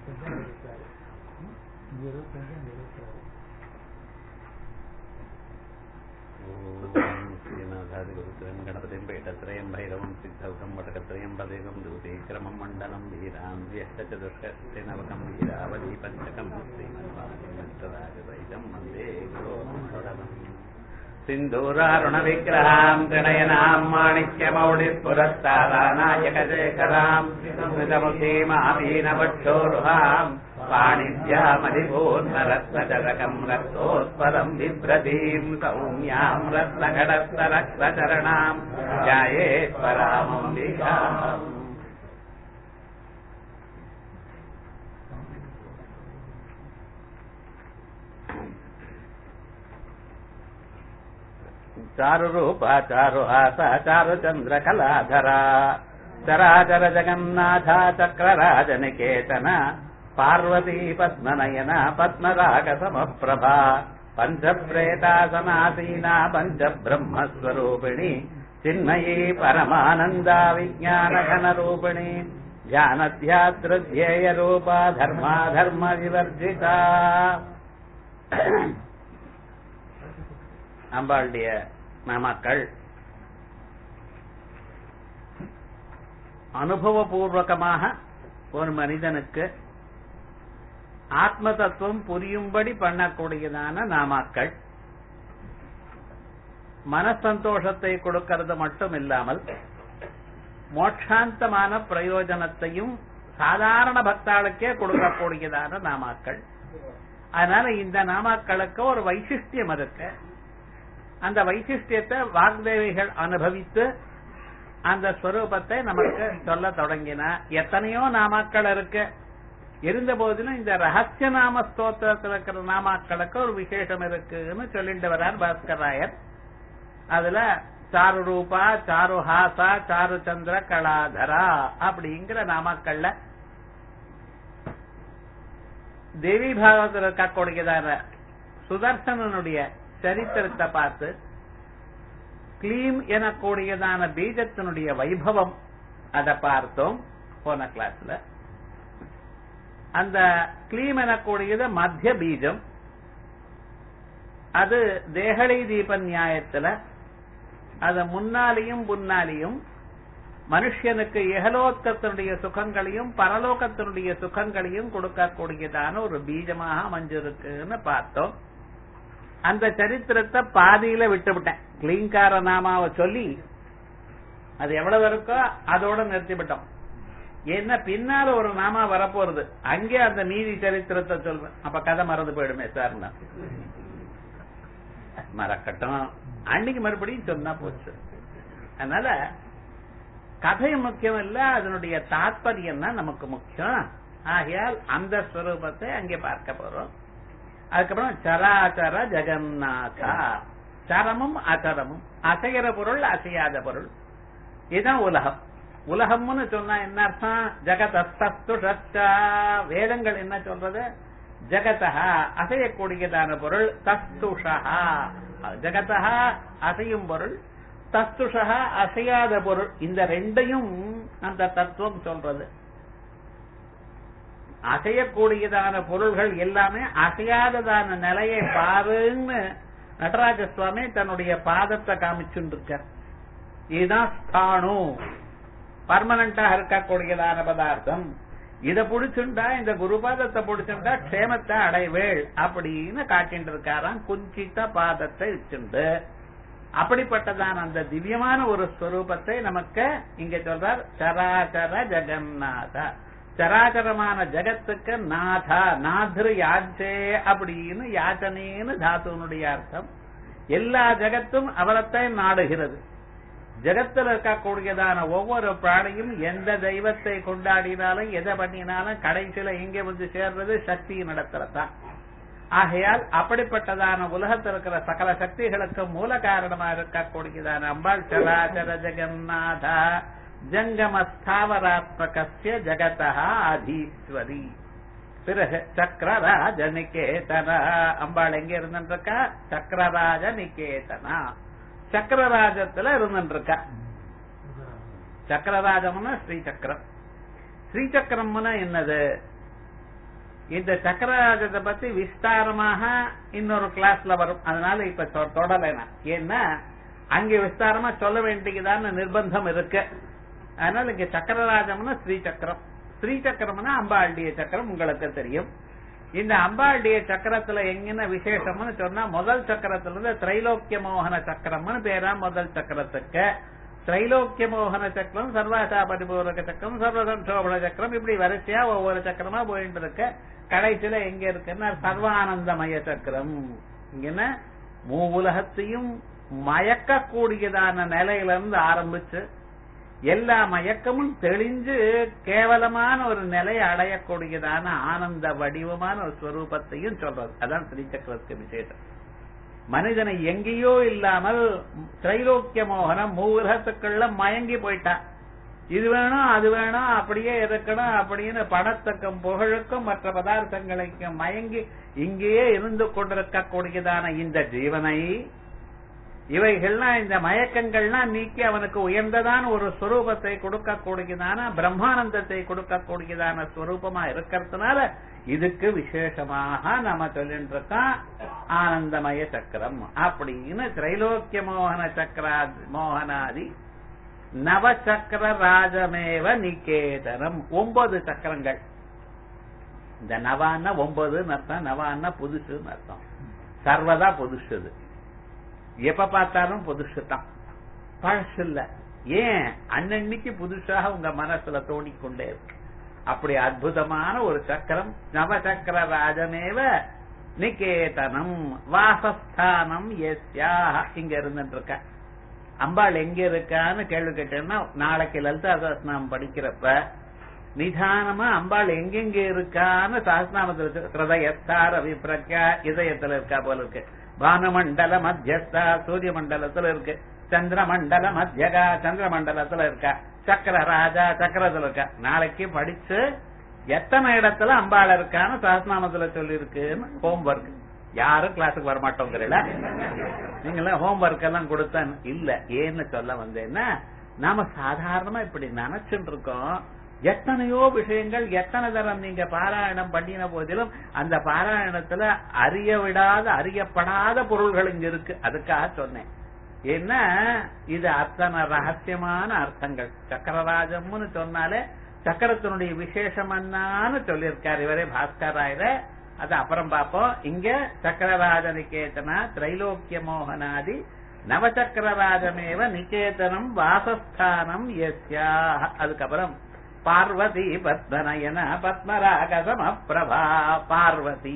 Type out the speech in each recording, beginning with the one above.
இருபத்தஞ்சு அங்க இருக்காரு இங்க இருபத்தஞ்சு அங்க இருக்காரு श्रीनाथादिगुरुत्रयं गणपतिं पेटत्रयं भैरवं सिद्धौकं वटकत्रयं पदेकं दूतीक्रमं मण्डलं वीरां व्यष्टचतुष्कस्तिनवकं वीरावली पञ्चकं श्रीमन्वासहितं वन्दे गुरोमण्डलम् सिन्दूरारुणविग्रहां गणयनां माणिक्यमौलिपुरस्तारानायकशेखरां स्मृतमुखीमामीनवक्षोरुहां पाणिभ्यामधिपूर्णरत्नचरकं रक्तोत्पलं बिभ्रतीं सौम्यां रत्नघटस्थरक्तचरणां ध्यायेश्वरामम्बिकाम् చారు రూప చారు హాస చారు చంద్ర కళాధరా చరాచర జగన్నాథ చక్రరాజ నికేతన పార్వతీ పద్మనయన పద్మరాగ సమప్రభా పంచప్రేతాసనాసీన పంచ బ్రహ్మస్వరూపిణి చిన్మయీ పరమానంద విజ్ఞాన ఘన రూపిణి ధ్యానధ్యాతృధ్యేయ రూప ధర్మాధర్మ వివర్జిత அம்பாளுடைய நாமாக்கள் அனுபவபூர்வகமாக ஒரு மனிதனுக்கு ஆத்ம தத்துவம் புரியும்படி பண்ணக்கூடியதான நாமாக்கள் மனசந்தோஷத்தை கொடுக்கிறது மட்டும் இல்லாமல் மோட்சாந்தமான பிரயோஜனத்தையும் சாதாரண பக்தாளுக்கே கொடுக்கக்கூடியதான நாமாக்கள் அதனால இந்த நாமாக்களுக்கு ஒரு வைசிஷ்டியம் இருக்கு அந்த வைசிஷ்டியத்தை வாக்தேவிகள் அனுபவித்து அந்த ஸ்வரூபத்தை நமக்கு சொல்ல தொடங்கினா எத்தனையோ நாமாக்கள் இருக்கு இருந்த போதிலும் இந்த ரகசிய நாம ஸ்தோத்திரத்தில் இருக்கிற நாமாக்களுக்கு ஒரு விசேஷம் இருக்குன்னு சொல்லிட்டு வர்றார் பாஸ்கர் ராயர் அதுல சாரு ரூபா சாரு ஹாசா சாரு சந்திர கலாதரா அப்படிங்கிற நாமாக்கள்ல தேவி பாகவத்தில் இருக்கக்கூடியதான சுதர்சனனுடைய சரித்திரத்தை பார்த்து கிளீம் எனக்கூடியதான பீஜத்தினுடைய வைபவம் அதை பார்த்தோம் போன கிளாஸ்ல அந்த கிளீம் எனக்கூடியது மத்திய பீஜம் அது தேகலை தீப நியாயத்துல அது முன்னாலேயும் முன்னாலேயும் மனுஷனுக்கு எகலோக்கத்தினுடைய சுகங்களையும் பரலோகத்தினுடைய சுகங்களையும் கொடுக்கக்கூடியதான ஒரு பீஜமாக அமைஞ்சிருக்குன்னு பார்த்தோம் அந்த சரித்திரத்தை பாதியில விட்டுவிட்டேன் கிளீங்கார நாமாவை சொல்லி அது எவ்வளவு இருக்கோ அதோட நிறுத்திவிட்டோம் என்ன பின்னால ஒரு நாமா வரப்போறது அங்கே அந்த மீதி சரித்திரத்தை சொல்றேன் அப்ப கதை மறந்து போயிடுமே சார் மறக்கட்டும் அன்னைக்கு மறுபடியும் சொன்னா போச்சு அதனால கதை முக்கியம் இல்ல அதனுடைய தாற்பயம் தான் நமக்கு முக்கியம் ஆகையால் அந்த ஸ்வரூபத்தை அங்கே பார்க்க போறோம் அதுக்கப்புறம் சராச்சர ஜெகநாதா சரமும் அசரமும் அசைகிற பொருள் அசையாத பொருள் இதுதான் உலகம் உலகம்னு சொன்னா என்ன அர்த்தம் ஜெகதஸ்துஷா வேதங்கள் என்ன சொல்றது ஜெகதா அசையக்கூடியதான பொருள் தஸ்துஷா ஜெகதா அசையும் பொருள் தஸ்துஷா அசையாத பொருள் இந்த ரெண்டையும் அந்த தத்துவம் சொல்றது அசையக்கூடியதான பொருள்கள் எல்லாமே அசையாததான நிலையை பாருன்னு நடராஜ சுவாமி தன்னுடைய பாதத்தை காமிச்சுட்டு இருக்கார் இதுதான் ஸ்தானு பர்மனண்டா இருக்கக்கூடியதான பதார்த்தம் இத புடிச்சுண்டா இந்த குருபாதத்தை புடிச்சுண்டா க்ஷேமத்தை அடைவேள் அப்படின்னு காட்டிட்டு இருக்காராம் குஞ்சித்த பாதத்தை வச்சுண்டு அப்படிப்பட்டதான அந்த திவ்யமான ஒரு ஸ்வரூபத்தை நமக்கு இங்க சொல்றார் சராச்சர ஜெகநாத சராச்சரமான ஜெகத்துக்கு நாதா நாதிரு யாச்சே அப்படின்னு யாச்சனேன்னு தாத்துவனுடைய அர்த்தம் எல்லா ஜெகத்தும் அவரத்தை நாடுகிறது ஜெகத்தில் இருக்கக்கூடியதான ஒவ்வொரு பிராணியும் எந்த தெய்வத்தை கொண்டாடினாலும் எதை பண்ணினாலும் கடைசியில எங்கே வந்து சேர்றது சக்தி நடத்துறதுதான் ஆகையால் அப்படிப்பட்டதான உலகத்தில் இருக்கிற சகல சக்திகளுக்கு மூல காரணமா இருக்கக்கூடியதான அம்பாள் சராச்சர ஜெகநாதா ஜங்கமஸ்தாவராத்மகசிய ஜகதா அதீஸ்வரி பிறகு சக்கரராஜ நிகேதனா அம்பாள் எங்க இருந்துருக்கா சக்கரராஜ நிகேதனா சக்கரராஜத்துல இருந்துருக்கா சக்கரராஜம்னா ஸ்ரீசக்கரம் ஸ்ரீசக்கரம்னா என்னது இந்த சக்கரராஜத்தை பத்தி விஸ்தாரமாக இன்னொரு கிளாஸ்ல வரும் அதனால இப்ப தொ- தொடலை நான் ஏன்னா அங்கே விஸ்தாரமா சொல்ல வேண்டியதான நிர்பந்தம் இருக்கு அதனால இங்க சக்கரராஜம்னா ஸ்ரீ சக்கரம் ஸ்ரீ சக்கரம்னா அம்பாளுடைய சக்கரம் உங்களுக்கு தெரியும் இந்த அம்பாளுடைய சக்கரத்துல எங்கன விசேஷம்னு சொன்னா முதல் சக்கரத்துல இருந்து திரைலோக்கிய மோகன சக்கரம்னு பேரா முதல் சக்கரத்துக்கு திரைலோக்கிய மோகன சக்கரம் சர்வாசா பரிபூரக சக்கரம் சர்வசம்சோபன சக்கரம் இப்படி வரிசையா ஒவ்வொரு சக்கரமா போயிட்டு இருக்க கடைசியில எங்க இருக்குன்னா சர்வானந்தமய சக்கரம் இங்கன்னா மூ உலகத்தையும் மயக்கக்கூடியதான நிலையில இருந்து ஆரம்பிச்சு எல்லா மயக்கமும் தெளிஞ்சு கேவலமான ஒரு நிலையை அடையக்கூடியதான ஆனந்த வடிவமான ஒரு ஸ்வரூபத்தையும் சொல்றது அதான் ஸ்ரீசக்கரத்துக்கு விசேஷம் மனிதனை எங்கேயோ இல்லாமல் திரைலோக்கிய மோகனம் மூலகத்துக்குள்ள மயங்கி போயிட்டான் இது வேணும் அது வேணும் அப்படியே இருக்கணும் அப்படின்னு பணத்துக்கும் புகழுக்கும் மற்ற பதார்த்தங்களுக்கும் மயங்கி இங்கேயே இருந்து கொண்டிருக்கக்கூடியதான இந்த ஜீவனை இவைகள்லாம் இந்த மயக்கங்கள்லாம் நீக்கி அவனுக்கு உயர்ந்ததான ஒரு ஸ்வரூபத்தை கொடுக்கக்கூடியதான பிரம்மானந்தத்தை கொடுக்கக்கூடியதான ஸ்வரூபமா இருக்கிறதுனால இதுக்கு விசேஷமாக நம்ம சொல்லிட்டு இருக்கோம் ஆனந்தமய சக்கரம் அப்படின்னு திரைலோக்கிய மோகன சக்கரா மோகனாதி நவசக்கர ராஜமேவ நிகேதனம் ஒன்பது சக்கரங்கள் இந்த நவான்னா ஒன்பதுன்னு அர்த்தம் நவான்னா புதுசுன்னு அர்த்தம் சர்வதா புதுசு இது எப்ப பார்த்தாலும் புதுசு தான் பழசு இல்ல ஏன் அன்னன்னைக்கு புதுசாக உங்க மனசுல தோணிக்கொண்டே இருக்கு அப்படி அற்புதமான ஒரு சக்கரம் நவசக்கர ராஜமேவ நிகேதனம் வாசஸ்தானம் எஸ்யா இங்க இருந்துட்டு இருக்க அம்பாள் எங்க இருக்கான்னு கேள்வி கேட்டேன்னா நாளைக்கு லலிதா சஹஸ்நாமம் படிக்கிறப்ப நிதானமா அம்பாள் எங்கெங்க இருக்கான்னு சஹஸ்நாமத்தில் ஹிருதயத்தார் அபிப்பிரக்யா இதயத்துல இருக்கா போல இருக்கு பானமண்டல மத்தியஸ்தா சூரிய மண்டலத்துல இருக்கு சந்திரமண்டல மத்தியகா சந்திரமண்டலத்துல இருக்கா சக்கர ராஜா சக்கரத்துல இருக்கா நாளைக்கு படிச்சு எத்தனை இடத்துல அம்பாள் இருக்கான்னு சஹஸ்நாமத்துல சொல்லி இருக்குன்னு ஹோம்ஒர்க் யாரும் கிளாஸுக்கு வரமாட்டோங்கிறல நீங்கள ஹோம்ஒர்க் எல்லாம் கொடுத்தேன் இல்ல ஏன்னு சொல்ல வந்தேன்னா நாம சாதாரணமா இப்படி நினைச்சுட்டு இருக்கோம் எத்தனையோ விஷயங்கள் எத்தனை தரம் நீங்க பாராயணம் பண்ணின போதிலும் அந்த பாராயணத்துல அறிய விடாத அறியப்படாத பொருள்கள் இங்க இருக்கு அதுக்காக சொன்னேன் ஏன்னா இது அத்தனை ரகசியமான அர்த்தங்கள் சக்கரராஜம்னு சொன்னாலே சக்கரத்தினுடைய விசேஷம் என்னான்னு சொல்லியிருக்கார் இவரே பாஸ்கர் ராயர அது அப்புறம் பார்ப்போம் இங்க சக்கரராஜ நிகேதனா திரைலோக்கிய மோகனாதி நவசக்கரராஜமேவ நிகேதனம் வாசஸ்தானம் எஸ்யா அதுக்கப்புறம் பார்வதி பத்மநயன பத்மராகசம பிரபா பார்வதி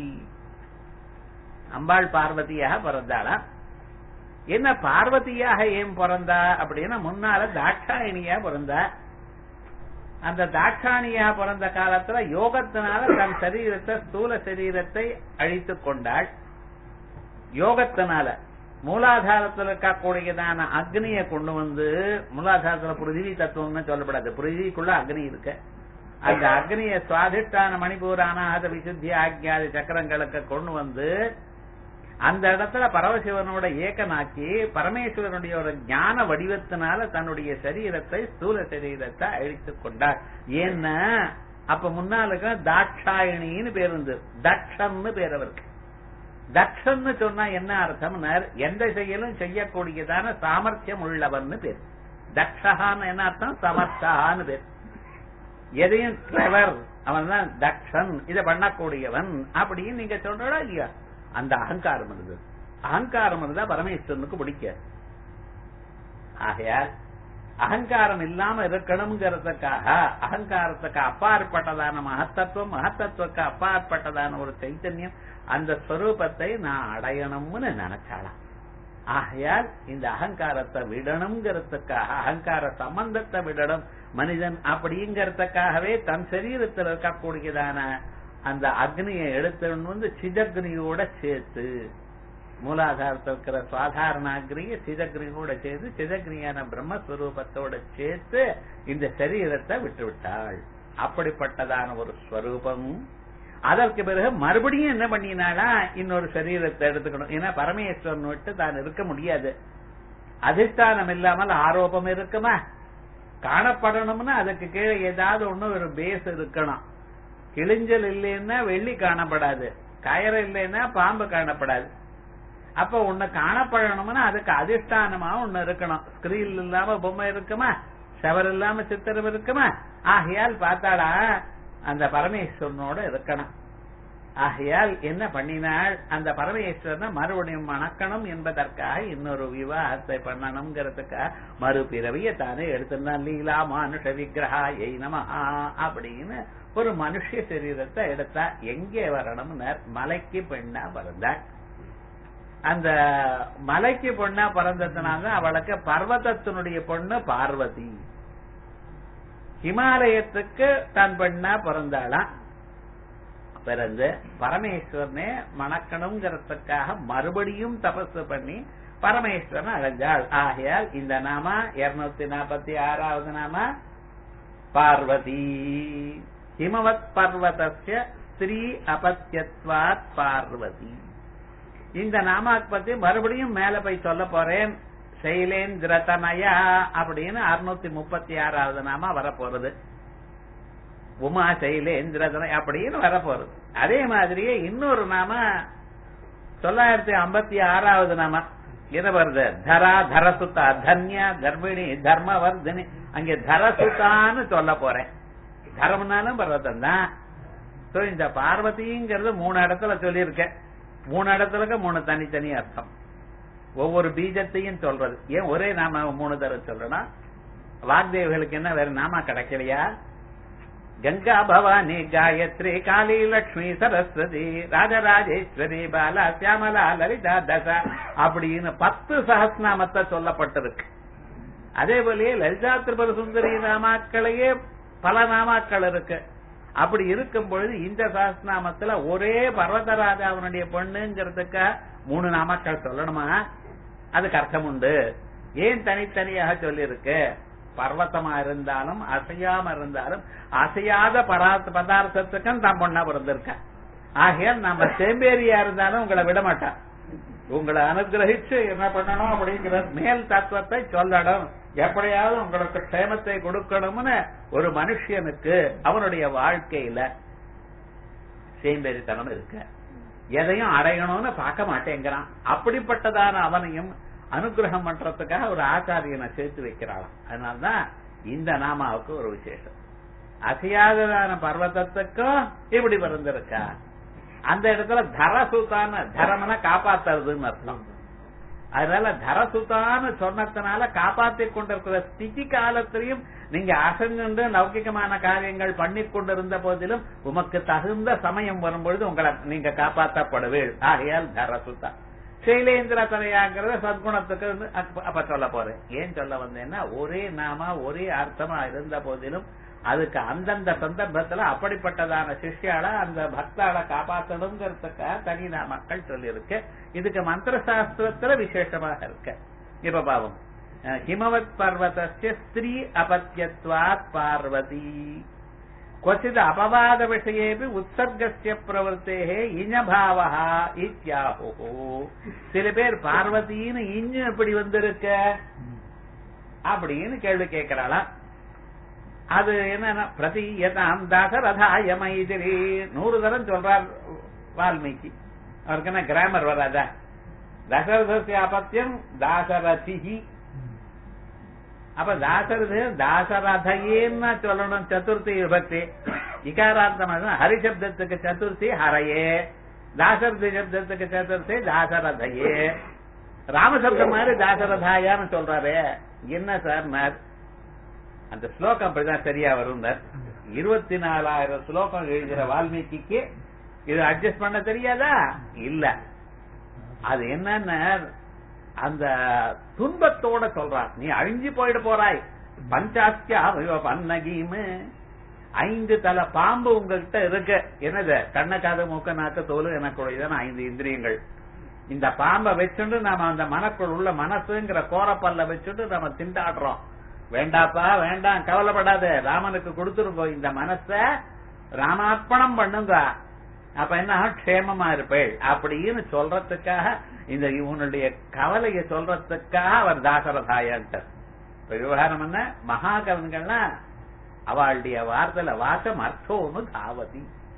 அம்பாள் பார்வதியாக பிறந்தாளா என்ன பார்வதியாக ஏன் பிறந்தா அப்படின்னா முன்னால தாட்சாயணியா பிறந்தா அந்த தாட்சாணியா பிறந்த காலத்துல யோகத்தினால தன் சரீரத்தை ஸ்தூல சரீரத்தை அழித்துக் கொண்டாள் யோகத்தினால மூலாதாரத்தில் இருக்கக்கூடியதான அக்னியை கொண்டு வந்து மூலாதாரத்துல பிருதிவி தத்துவம்னு சொல்லப்படாது பிருதிவிக்குள்ள அக்னி இருக்கு அந்த அக்னிய சுவாதிஷ்டான மணிபூரானாத விசுத்தி ஆக்கியாதி சக்கரங்களுக்கு கொண்டு வந்து அந்த இடத்துல பரமசிவனோட ஏக்கனாக்கி பரமேஸ்வரனுடைய ஒரு ஞான வடிவத்தினால தன்னுடைய சரீரத்தை ஸ்தூல சரீரத்தை அழித்துக் கொண்டார் ஏன்னா அப்ப முன்னாளுக்கு தாட்சாயணின்னு பேர் இருந்து தட்சன்னு பேர் அவருக்கு தட்சன்னு சொன்னா என்ன அர்த்தம்னா எந்த செயலும் செய்யக்கூடியதான சாமர்த்தியம் உள்ளவன்னு பேர் தக்ஷகான்னு என்ன அர்த்தம் சமர்த்தான்னு பேர் எதையும் கிளவர் அவன் தான் தக்ஷன் இதை பண்ணக்கூடியவன் அப்படின்னு நீங்க சொல்றா இல்லையா அந்த அகங்காரம் இருந்தது அகங்காரம் இருந்தா பரமேஸ்வரனுக்கு பிடிக்க ஆகையால் அகங்காரம் இல்லாம இருக்கணுங்கிறதுக்காக அகங்காரத்துக்கு அப்பாற்பட்டதான மகத்தத்துவம் மகத்தத்துவக்கு அப்பாற்பட்டதான ஒரு சைத்தன்யம் அந்த ஸ்வரூபத்தை நான் அடையணும்னு நினைச்சாலாம் ஆகையால் இந்த அகங்காரத்தை விடணுங்கிறதுக்காக அகங்கார சம்பந்தத்தை விடணும் மனிதன் அப்படிங்கறதுக்காகவே தன் சரீரத்தில் இருக்கக்கூடியதான அந்த அக்னியை எடுத்துன்னு வந்து சிதக்னியோட சேர்த்து மூலாதாரத்தில் இருக்கிற சாதாரண அக்னியை சிதக்னியோட சேர்த்து சிதக்னியான பிரம்மஸ்வரூபத்தோட சேர்த்து இந்த சரீரத்தை விட்டு விட்டாள் அப்படிப்பட்டதான ஒரு ஸ்வரூபம் அதற்கு பிறகு மறுபடியும் என்ன பண்ணினாலா இன்னொரு சரீரத்தை எடுத்துக்கணும் ஏன்னா பரமேஸ்வரன் விட்டு தான் இருக்க முடியாது அதிஷ்டானம் இல்லாமல் ஆரோபம் இருக்குமா காணப்படணும்னா அதுக்கு கீழே ஏதாவது ஒண்ணு ஒரு பேஸ் இருக்கணும் கிழிஞ்சல் இல்லைன்னா வெள்ளி காணப்படாது கயறு இல்லைன்னா பாம்பு காணப்படாது அப்ப உன்னை காணப்படணும்னா அதுக்கு அதிஷ்டானமா ஒண்ணு இருக்கணும் ஸ்கிரீன் இல்லாம பொம்மை இருக்குமா செவர் இல்லாம சித்திரம் இருக்குமா ஆகையால் பார்த்தாடா அந்த பரமேஸ்வரனோட இருக்கணும் ஆகையால் என்ன பண்ணினாள் அந்த பரமேஸ்வரனை மறுபடியும் மணக்கணும் என்பதற்காக இன்னொரு விவாகத்தை பண்ணணுங்கிறதுக்காக மறுபிறவிய தானே எடுத்திருந்தான் லீலா மானுஷ விக்கிரகா எய் நமஹா அப்படின்னு ஒரு மனுஷ சரீரத்தை எடுத்தா எங்கே வரணும்னு மலைக்கு பெண்ணா பிறந்தாள் அந்த மலைக்கு பொண்ணா பிறந்ததுனால அவளுக்கு பர்வதத்தினுடைய பொண்ணு பார்வதி ஹிமாலயத்துக்கு தான் பெண்ணா பிறந்தாளாம் பிறந்து பரமேஸ்வரனே மணக்கணுங்கிறதுக்காக மறுபடியும் தபசு பண்ணி பரமேஸ்வரன் அடைஞ்சாள் ஆகையால் இந்த நாம இருநூத்தி நாற்பத்தி ஆறாவது நாம பார்வதி ஹிமவத் பர்வதஸ்ய ஸ்திரீ அபத்தியத்வாத் பார்வதி இந்த நாமாக் பத்தி மறுபடியும் மேல போய் சொல்ல போறேன் சைலேந்திரதனயா அப்படின்னு அறுநூத்தி முப்பத்தி ஆறாவது நாமா வரப்போறது உமா சைலேந்திரதனை அப்படின்னு வரப்போறது அதே மாதிரியே இன்னொரு நாம தொள்ளாயிரத்தி ஐம்பத்தி ஆறாவது நாம என்ன வருது தரா தரசுதா தன்யா கர்ப்பிணி தர்மவர்தினி அங்கே தரசுதான்னு சொல்ல போறேன் தரம்னாலும் பர்வதம் தான் சோ இந்த பார்வதிங்கிறது மூணு இடத்துல சொல்லியிருக்கேன் மூணு இடத்துலக்கு மூணு தனித்தனி அர்த்தம் ஒவ்வொரு பீஜத்தையும் சொல்றது ஏன் ஒரே நாம மூணு தடவை சொல்றனா வாக்தேவிகளுக்கு என்ன வேற நாமா கிடைக்கலையா கங்கா பவானி காயத்ரி காளி லட்சுமி சரஸ்வதி ராஜராஜேஸ்வரி பாலா சியாமலா லலிதா தசா அப்படின்னு பத்து சஹஸ்நாமத்தை சொல்லப்பட்டிருக்கு அதே போலயே லலிதா திரிபுர சுந்தரி நாமாக்களையே பல நாமாக்கள் இருக்கு அப்படி இருக்கும் பொழுது இந்த சஹஸ்நாமத்துல ஒரே பர்வதராஜாவனுடைய பொண்ணுங்கிறதுக்கு மூணு நாமக்கள் சொல்லணுமா அதுக்கு அர்த்தம் உண்டு ஏன் தனித்தனியாக சொல்லியிருக்கு பர்வத்தமா இருந்தாலும் அசையாம இருந்தாலும் அசையாத பரார்த்த பதார்த்தத்துக்கும் தான் பொண்ணா பிறந்திருக்க ஆகையால் நம்ம சேம்பேரியா இருந்தாலும் உங்களை விட மாட்டான் உங்களை அனுகிரகிச்சு என்ன பண்ணணும் அப்படிங்கிற மேல் தத்துவத்தை சொல்லணும் எப்படியாவது உங்களுக்கு க்ஷேமத்தை கொடுக்கணும்னு ஒரு மனுஷனுக்கு அவனுடைய வாழ்க்கையில சேம்பேரித்தனம் இருக்கு எதையும் அடையணும்னு பார்க்க மாட்டேங்கிறான் அப்படிப்பட்டதான அவனையும் அனுகிரகம் பண்றதுக்காக ஒரு ஆச்சாரியனை சேர்த்து வைக்கிறாளாம் அதனால்தான் இந்த நாமாவுக்கு ஒரு விசேஷம் அசையாததான பர்வதத்துக்கும் இப்படி பிறந்திருக்கா அந்த இடத்துல தரசுத்தான தரம்னா காப்பாத்துறதுன்னு அர்த்தம் அதனால தரசுத்தான்னு சொன்னதுனால காப்பாத்தி கொண்டிருக்கிற ஸ்திதி காலத்திலையும் நீங்க அசங்குண்டு லௌகிகமான காரியங்கள் பண்ணி கொண்டிருந்த போதிலும் உமக்கு தகுந்த சமயம் வரும்பொழுது உங்களை நீங்க காப்பாற்றப்படுவீள் ஆகையால் தரசுத்தா சைலேந்திர தலையாங்கிறத சத்குணத்துக்கு வந்து அப்ப அப்ப சொல்ல போறேன் ஏன் சொல்ல வந்தேன்னா ஒரே நாம ஒரே அர்த்தமா இருந்த போதிலும் அதுக்கு அந்தந்த சந்தர்ப்பத்துல அப்படிப்பட்டதான சிஷ்யால அந்த பக்தால காப்பாற்றணுங்கிறதுக்காக தனி நாமக்கள் சொல்லியிருக்கு இதுக்கு மந்திர சாஸ்திரத்துல விசேஷமாக இருக்கு இப்ப பாவம் ஹிமவத் பர்வதஸ்ய ஸ்திரீ அபத்தியத்வாத் பார்வதி क्वचित् अपवाद विषयेपि உற்சர்கஸ்ய பிரவருத்தே இஞபாவா இத்தியாஹு சில பேர் பார்வதின்னு இஞ்சு எப்படி வந்திருக்க அப்படின்னு கேள்வி கேட்கிறாளா அது என்னன்னா பிரதீயதாம் தாசரதாய மைதிரி நூறு தரம் சொல்றார் வால்மீகி அவருக்கு என்ன கிராமர் வராதா தசரதசிய அபத்தியம் தாசரதிஹி அப்ப தாசரது தாசரதையேன்னா சொல்லணும் சதுர்த்தி விபக்தி இகாராந்தமாக ஹரிசப்தத்துக்கு சதுர்த்தி ஹரையே தாசரதி சப்தத்துக்கு சதுர்த்தி தாசரதையே ராமசப்தம் மாதிரி தாசரதாயான்னு சொல்றாரு என்ன சார் அந்த ஸ்லோகம் அப்படிதான் சரியா வரும் இருபத்தி நாலாயிரம் ஸ்லோகம் எழுதுற வால்மீகிக்கு இது அட்ஜஸ்ட் பண்ண தெரியாதா இல்ல அது என்னன்னா அந்த துன்பத்தோட சொல்றான் நீ அழிஞ்சு போயிட போறாய் பஞ்சாஸ்தியா பன்னகீமு ஐந்து தலை பாம்பு உங்ககிட்ட இருக்கு என்னது கண்ண காது மூக்க நாக்கு தோல் எனக்குடையதான ஐந்து இந்திரியங்கள் இந்த பாம்பை வச்சுட்டு நாம அந்த மனக்குள் உள்ள மனசுங்கிற கோரப்பல்ல வச்சுட்டு நம்ம திண்டாடுறோம் வேண்டாப்பா வேண்டாம் கவலைப்படாத ராமனுக்கு கொடுத்துருங்கோ இந்த மனச ராமார்ப்பணம் பண்ணுங்க அப்ப என்ன க்ஷேமமா இருப்பேள் அப்படின்னு சொல்றதுக்காக இந்த இவனுடைய கவலையை சொல்றதுக்காக அவர் தாசரதாயன்ட்டார் இப்ப விவகாரம் என்ன மகாகவன்கள்னா அவளுடைய வார்த்தையில வாசம் அர்த்தோன்னு தாவதி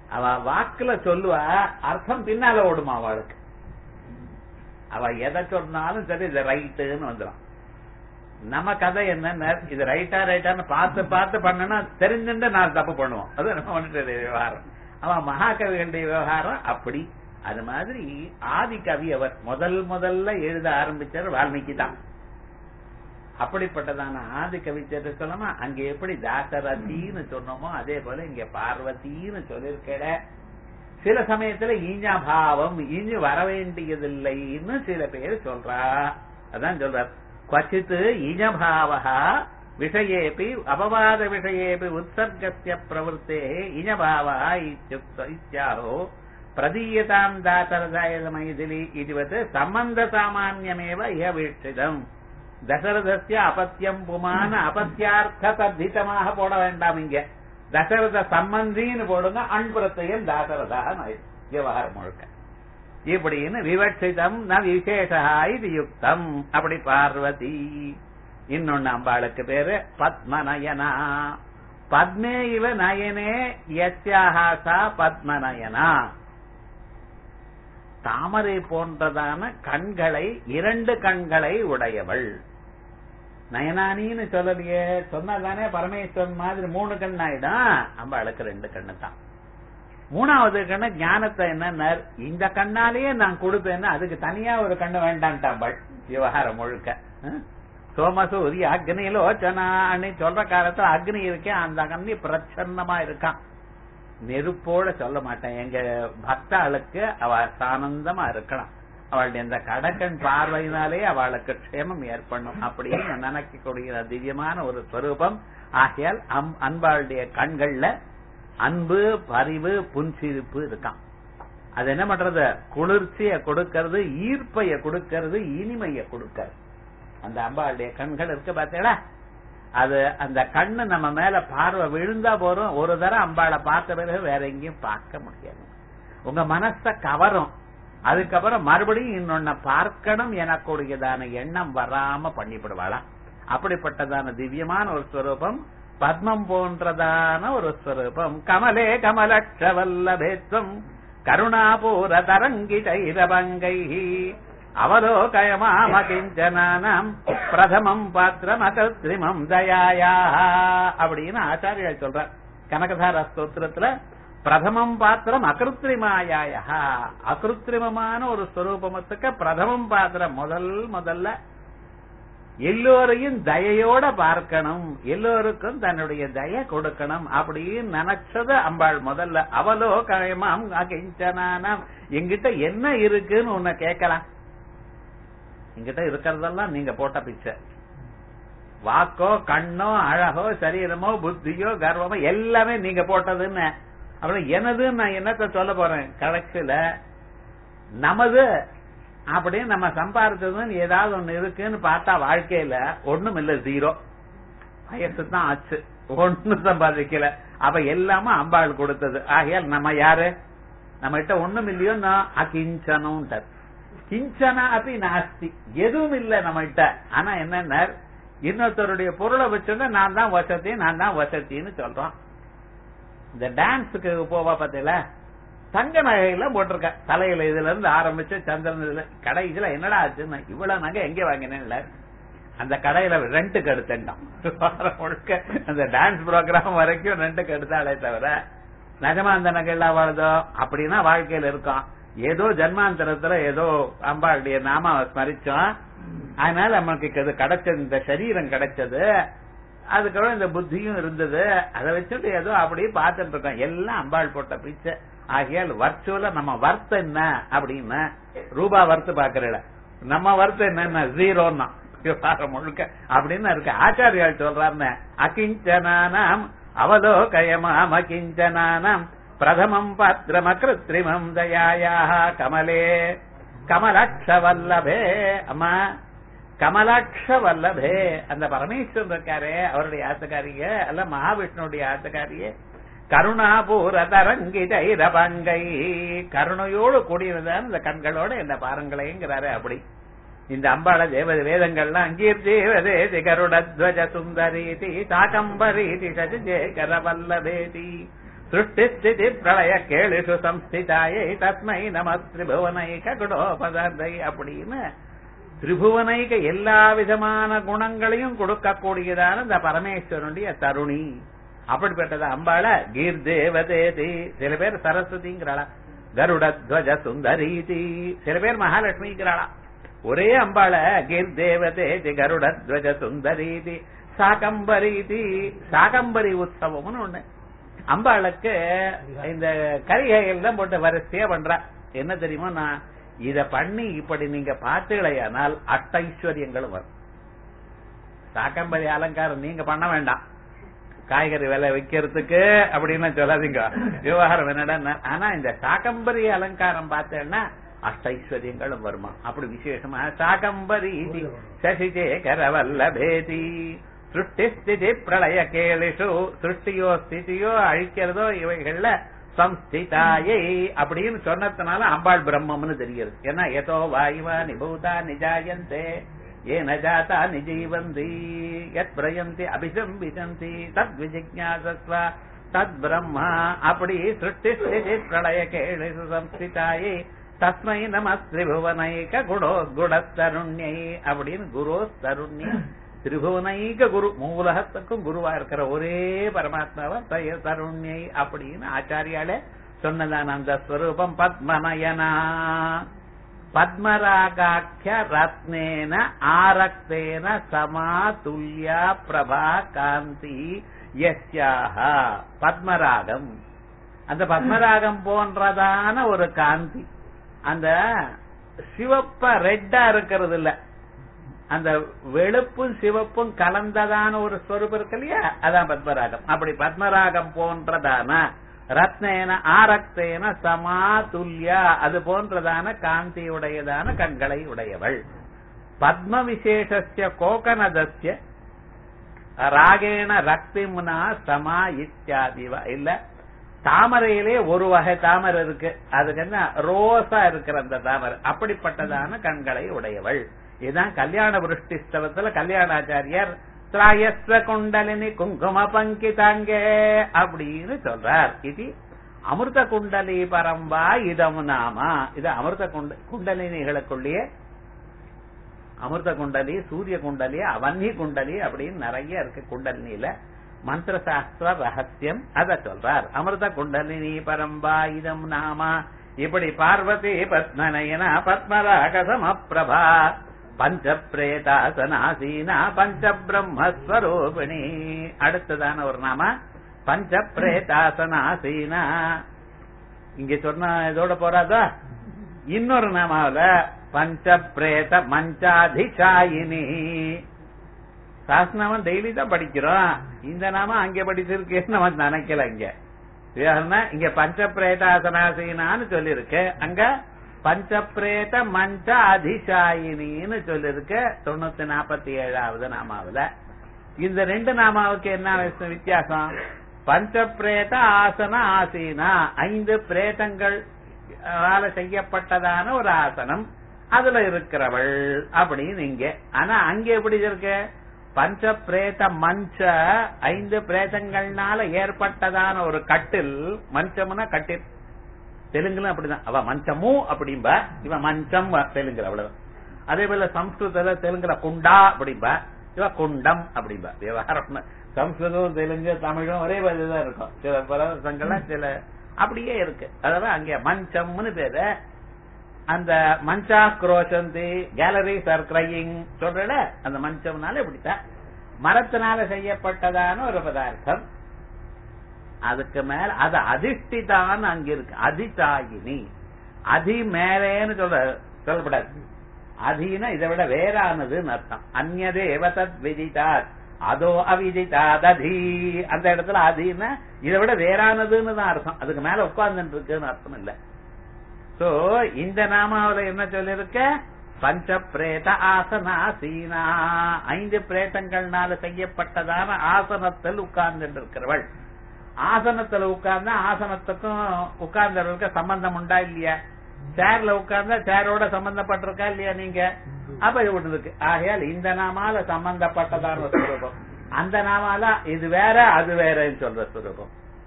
அவ வாக்குல சொல்லுவா அர்த்தம் பின்னால ஓடுமா அவளுக்கு அவ எதை சொன்னாலும் சரி இது ரைட்டுன்னு வந்துடும் நம்ம கதை என்ன இது ரைட்டா ரைட்டான்னு பார்த்து பார்த்து பண்ணனா தெரிஞ்சுட்டு நான் தப்பு பண்ணுவோம் அது நம்ம வந்துட்டு விவகாரம் அவன் மகாகவிகளுடைய விவகாரம் அப்படி அது மாதிரி ஆதி கவி அவர் முதல் முதல்ல எழுத ஆரம்பிச்சார் வால்மீகி தான் அப்படிப்பட்டதான ஆதி கவிச்சர் சொல்லமா அங்க எப்படி தாசரதின்னு சொன்னோமோ அதே போல இங்க பார்வதின்னு சொல்லிருக்கட சில சமயத்துல ஈஞ்சா பாவம் ஈஞ்சு வர வேண்டியதில்லைன்னு சில பேர் சொல்றா அதான் சொல்றார் क्वचित् इजभावः विषयेऽपि अपवाद विषयेऽपि उत्सर्गस्य प्रवृत्तेः इजभावः इत्युक्त इत्याहो प्रदीयताम् दातरदायदमैथिली इतिवत् सम्बन्धसामान्यमेव इह वीक्षितम् தசரதஸ்ய அபத்தியம் புமான அபத்தியார்த்த தத்திதமாக போட வேண்டாம் இங்க தசரத சம்பந்தின்னு போடுங்க அன்புறத்தையும் தாசரதாக விவகாரம் முழுக்க இப்படின்னு விவட்சிதம் ந விசேஷா இது யுக்தம் அப்படி பார்வதி இன்னொன்னு அம்பாளுக்கு பேரு பத்மநயனா பத்மே இவ நயனே யஸ்யாஹாசா பத்மநயனா தாமரை போன்றதான கண்களை இரண்டு கண்களை உடையவள் நயனானின்னு சொல்லலையே சொன்னாதானே பரமேஸ்வரன் மாதிரி மூணு கண் ஆயிடும் அம்பாளுக்கு ரெண்டு கண்ணு தான் மூணாவது கண்ணு ஞானத்தை என்ன இந்த கண்ணாலேயே நான் கொடுப்பேன்னு அதுக்கு தனியா ஒரு கண்ணு வேண்டான்ட்டாம்பாள் விவகாரம் முழுக்க சோமசூரி அக்னிலோச்சனான்னு சொல்ற காலத்துல அக்னி இருக்கேன் அந்த அக்னி பிரச்சன்னமா இருக்கான் நெருப்போட சொல்ல மாட்டேன் எங்க பக்தாளுக்கு அவ சானந்தமா இருக்கலாம் அவளுடைய இந்த கடக்கண் பார்வையினாலே அவளுக்கு க்ஷேமம் ஏற்படும் அப்படின்னு நினைக்கக்கூடிய திவ்யமான ஒரு ஸ்வரூபம் ஆகையால் அன்பாளுடைய கண்கள்ல அன்பு பரிவு புன்சிரிப்பு இருக்கான் அது என்ன பண்றது குளிர்ச்சிய கொடுக்கறது ஈர்ப்பைய கொடுக்கறது இனிமைய கொடுக்கறது அந்த அம்பாளுடைய கண்கள் இருக்கு பார்த்தீங்களா அது அந்த கண்ணு நம்ம மேல பார்வை விழுந்தா போறோம் ஒரு தரம் அம்பாளை பார்த்த பிறகு வேற எங்கேயும் பார்க்க முடியாது உங்க மனச கவரும் அதுக்கப்புறம் மறுபடியும் இன்னொன்ன பார்க்கணும் எனக்கூடியதான எண்ணம் வராம பண்ணிவிடுவாளாம் அப்படிப்பட்டதான திவ்யமான ஒரு ஸ்வரூபம் பத்மம் போன்றதான ஒரு ஸ்வரூபம் கமலே கமலக்ஷவல்லபேத்வம் கருணாபூர தரங்கிடைரபங்கை அவலோகயமாமகிஞ்சனானாம் பிரதமம் பாத்திரம் அகிருத்திரிமம் தயாயா அப்படின்னு ஆச்சாரியால் சொல்றார் கனகதார ஸ்தோத்திரத்துல பிரதமம் பாத்திரம் அகிருத்திரிமாயாய அகிருத்திரிமமான ஒரு ஸ்வரூபமத்துக்கு பிரதமம் பாத்திரம் முதல் முதல்ல எல்லோரையும் தயையோட பார்க்கணும் எல்லோருக்கும் தன்னுடைய தய கொடுக்கணும் அப்படின்னு நினைச்சது அம்பாள் முதல்ல அவலோ கயமாம் அகிஞ்சனானாம் எங்கிட்ட என்ன இருக்குன்னு உன்னை கேட்கலாம் எங்கிட்ட இருக்கிறதெல்லாம் நீங்க போட்ட பிச்சை வாக்கோ கண்ணோ அழகோ சரீரமோ புத்தியோ கர்வமோ எல்லாமே நீங்க போட்டதுன்னு அப்புறம் எனதுன்னு நான் என்னத்த சொல்ல போறேன் கடைசியில நமது அப்படின்னு நம்ம சம்பாதிச்சதுன்னு ஏதாவது ஒண்ணு இருக்குன்னு பார்த்தா வாழ்க்கையில ஒண்ணும் இல்ல ஜீரோ வயசு தான் ஆச்சு ஒண்ணும் சம்பாதிக்கல அப்ப எல்லாமே அம்பாள் கொடுத்தது ஆகையால் நம்ம யாரு நம்ம கிட்ட ஒண்ணும் இல்லையோ நான் அகிஞ்சனும் கிஞ்சனா அப்படி நாஸ்தி எதுவும் இல்ல நம்ம கிட்ட ஆனா என்னன்னா இன்னொருத்தருடைய பொருளை வச்சோன்னா நான் தான் வசதி நான் தான் வசதின்னு சொல்றோம் இந்த டான்ஸுக்கு போவா பாத்தீங்களா தங்க நகையெல்லாம் போட்டிருக்க தலையில இதுல இருந்து ஆரம்பிச்சு சந்திரன் இதுல கடை இதுல என்னடா ஆச்சுன்னா இவ்வளவு நகை எங்க வாங்கினேன்ல அந்த கடையில ரெண்டுக்கு எடுத்துட்டான் முழுக்க அந்த டான்ஸ் ப்ரோக்ராம் வரைக்கும் ரெண்டுக்கு எடுத்தாலே தவிர நிஜமா அந்த நகை எல்லாம் வாழுதோ அப்படின்னா வாழ்க்கையில இருக்கும் ஏதோ ஜன்மாந்தரத்துல ஏதோ அம்பாளுடைய நாம ஸ்மரிச்சோம் அதனால நமக்கு இது கிடைச்சது இந்த சரீரம் கிடைச்சது அதுக்கப்புறம் இந்த புத்தியும் இருந்தது அதை வச்சுட்டு ஏதோ அப்படியே பார்த்துட்டு இருக்கோம் எல்லாம் அம்பாள் போட்ட பிச்சை ஆகையால் வர்ச்சுவலா நம்ம வர்த் என்ன அப்படின்னு ரூபா வர்த்து பாக்குறல நம்ம வர்த்து என்னன்னா ஜீரோன்னா விவகாரம் முழுக்க அப்படின்னு இருக்கு ஆச்சாரியால் சொல்றாருன்னு அகிஞ்சனானாம் அவலோகயமாம் அகிஞ்சனானாம் பிரதமம் பாத்திரம் அகிருத்திரிமம் தயாயா கமலே கமலக்ஷ வல்லபே அம்மா கமலாட்ச வல்லபே அந்த பரமேஸ்வரன் இருக்காரே அவருடைய ஆத்துக்காரிய அல்ல மகாவிஷ்ணுடைய ஆத்துக்காரியே கருணாபூர தரங்கிதை கருணையோடு கூடியதான் இந்த கண்களோட என்ன பாருங்களேங்கிறாரு அப்படி இந்த அம்பாள தேவ வேதங்கள்லாம் அங்கீர்தேவதேதி கருடத்வஜ சுந்தரீதி சாகம்பரீதி சசிஜேகர வல்லபேதி ಸೃಷ್ಟಿಸ್ಥಿತಿ ಪ್ರಳಯ ಕೇಳಿಸು ಸಂಸ್ಥಿತಾಯೇ தஸ்மை நம திரிபுவனைக குணோபதார்த்தை அப்படின்னு திரிபுவனைக எல்லா விதமான குணங்களையும் கொடுக்கக்கூடியதான இந்த பரமேஸ்வரனுடைய தருணி அப்படிப்பட்டது அம்பாள கீர் தேவதேதி சில பேர் சரஸ்வதிங்கிறாளா கருடத்வஜ சுந்தரீதி சில பேர் மகாலட்சுமிங்கிறாளா ஒரே அம்பாள கீர் தேவதேதி கருடத்வஜ சுந்தரீதி சாகம்பரீதி சாகம்பரி உற்சவம்னு ஒண்ணு அம்பாளுக்கு இந்த கரிகைகள் போட்டு வரிசையா பண்றா என்ன தெரியுமா நான் இத பண்ணி இப்படி நீங்க பார்த்தீங்களேயானால் அஷ்டைஸ்வரியங்களும் வரும் சாக்கம்பரி அலங்காரம் நீங்க பண்ண வேண்டாம் காய்கறி விலை வைக்கிறதுக்கு அப்படின்னு சொல்லாதீங்க விவகாரம் என்னடா ஆனா இந்த சாக்கம்பரி அலங்காரம் பார்த்தேன்னா அஷ்டைஸ்வரியங்களும் வருமா அப்படி விசேஷமா சாகம்பரி சசிசேகர வல்லபேதி சிருஷ்டி ஸ்திதி பிரளய கேளிஷு சிருஷ்டியோ ஸ்திதியோ அழிக்கிறதோ இவைகள்ல சம்ஸ்திதாயை அப்படின்னு சொன்னதுனால அம்பாள் பிரம்மம்னு தெரியுது ஏன்னா எதோ வாயுவா நிபூதா நிஜாயந்தே ஏன ஜாதா நிஜீவந்தி யத் பிரயந்தி அபிசம்பிசந்தி தத் விஜிஜாசஸ்வ தத் பிரம்மா அப்படி சிருஷ்டி ஸ்திதி பிரளய கேளிஷு சம்ஸ்திதாயை தஸ்மை நம திரிபுவனைக குடோ குடத்தருண்யை அப்படின்னு குரு தருண்யை திரிபுவனைக குரு மூலகத்துக்கும் குருவா இருக்கிற ஒரே பரமாத்மாவை தய தருண்யை அப்படின்னு ஆச்சாரியாலே சொன்னதான அந்த ஸ்வரூபம் பத்மநயனா பத்மராகாக்கிய ரத்னேன ஆரக்தேன சமா துல்யா பிரபா காந்தி யஸ்யாக பத்மராகம் அந்த பத்மராகம் போன்றதான ஒரு காந்தி அந்த சிவப்ப ரெட்டா இருக்கிறது இல்ல அந்த வெளுப்பும் சிவப்பும் கலந்ததான ஒரு ஸ்வரூபம் இருக்கு இல்லையா அதான் பத்மராகம் அப்படி பத்மராகம் போன்றதான ரத்னேன ஆரக்தேன சமா துல்யா அது போன்றதான காந்தியுடையதான கண்களை உடையவள் பத்ம விசேஷஸ்ய கோகனதஸ்ய ராகேண ரக்திமுனா சமா இத்தியாதிவ இல்ல தாமரையிலே ஒரு வகை தாமரை இருக்கு அதுக்கு என்ன ரோசா இருக்கிற அந்த தாமரை அப்படிப்பட்டதான கண்களை உடையவள் இதுதான் கல்யாண விருஷ்டிஸ்தவத்துல கல்யாணாச்சாரியர் திராயஸ்வ குண்டலினி குங்கும பங்கிதாங்கே அப்படின்னு சொல்றார் இது அமிர்த குண்டலி பரம்பா இதம் நாமா இது அமிர்த குண்ட குண்டலினிகளுக்குள்ளேயே அமிர்த குண்டலி சூரிய குண்டலி அவன்னி குண்டலி அப்படின்னு நிறைய இருக்கு குண்டலினியில மந்திர சாஸ்திர ரகசியம் அத சொல்றார் அமிர்த குண்டலினி பரம்பா இதம் நாமா இப்படி பார்வதி பத்மநயன பத்மராக சமப்பிரபா பஞ்ச பிரேதாசனாசீனா பஞ்ச பிரம்மஸ்வரூபிணி அடுத்ததான ஒரு நாம பஞ்ச பிரேதாசனாசீனா இங்க சொன்ன இதோட போறாதா இன்னொரு நாமாவில பஞ்ச பிரேத மஞ்சாதிசாயினி சாஸ்திரநாமம் டெய்லி தான் படிக்கிறோம் இந்த நாம அங்க படிச்சிருக்கேன்னு நம்ம நினைக்கல இங்க இங்க பஞ்ச பிரேதாசனாசீனான்னு சொல்லிருக்கு அங்க பஞ்சப்பிரேத மஞ்ச அதிசாயினின்னு சொல்லிருக்கு தொண்ணூத்தி நாற்பத்தி ஏழாவது நாமாவுல இந்த ரெண்டு நாமாவுக்கு என்ன வித்தியாசம் பஞ்சப்பிரேத ஆசன ஆசீனா ஐந்து பிரேதங்கள் செய்யப்பட்டதான ஒரு ஆசனம் அதுல இருக்கிறவள் அப்படின்னு இங்க ஆனா அங்க எப்படி இருக்கு பஞ்ச பிரேத மஞ்ச ஐந்து பிரேதங்கள்னால ஏற்பட்டதான ஒரு கட்டில் மஞ்சம்னா கட்டில் தெலுங்குல அப்படிதான் அவ மஞ்சமு அப்படிம்பா இவன் மஞ்சம் தெலுங்குல அவ்வளவு அதே போல சம்ஸ்கிருதத்துல தெலுங்குல குண்டா அப்படிம்பா இவ குண்டம் அப்படிம்பா விவகாரம் சம்ஸ்கிருதம் தெலுங்கு தமிழும் ஒரே தான் இருக்கும் சில பலவசங்கள்லாம் சில அப்படியே இருக்கு அதாவது அங்க மஞ்சம்னு பேரு அந்த மஞ்சா குரோசந்தி கேலரிஸ் ஆர் கிரையிங் சொல்றல அந்த மஞ்சம்னால இப்படித்தான் மரத்தினால செய்யப்பட்டதான ஒரு பதார்த்தம் அதுக்கு மேல அது அதிஷ்டிதான் அங்க இருக்கு அதிசாயினி அதி மேலேன்னு சொல்ற சொல்லப்படாது அதினா இதை விட வேறானதுன்னு அர்த்தம் அந்நதே எவதத் விதித்தார் அதோ அவிதிதாததி அந்த இடத்துல அதின்னா இதை விட வேறானதுன்னு தான் அர்த்தம் அதுக்கு மேல உட்கார்ந்து இருக்குன்னு அர்த்தம் இல்ல சோ இந்த நாமாவில என்ன சொல்லிருக்க பஞ்ச பிரேத ஆசனாசீனா ஐந்து பிரேதங்கள்னால செய்யப்பட்டதான ஆசனத்தில் உட்கார்ந்து இருக்கிறவள் ஆசனத்துல உட்கார்ந்தா ஆசனத்துக்கும் உட்கார்ந்தவர்களுக்கு சம்பந்தம் உண்டா இல்லையா சேர்ல உட்கார்ந்தா சேரோட சம்பந்தப்பட்டிருக்கா இல்லையா நீங்க அப்ப இது இருக்கு ஆகையால் இந்த நாமால சம்பந்தப்பட்டதான ஒரு சுரூபம் அந்த நாமால இது வேற அது வேறன்னு சொல்ற சுரூபம்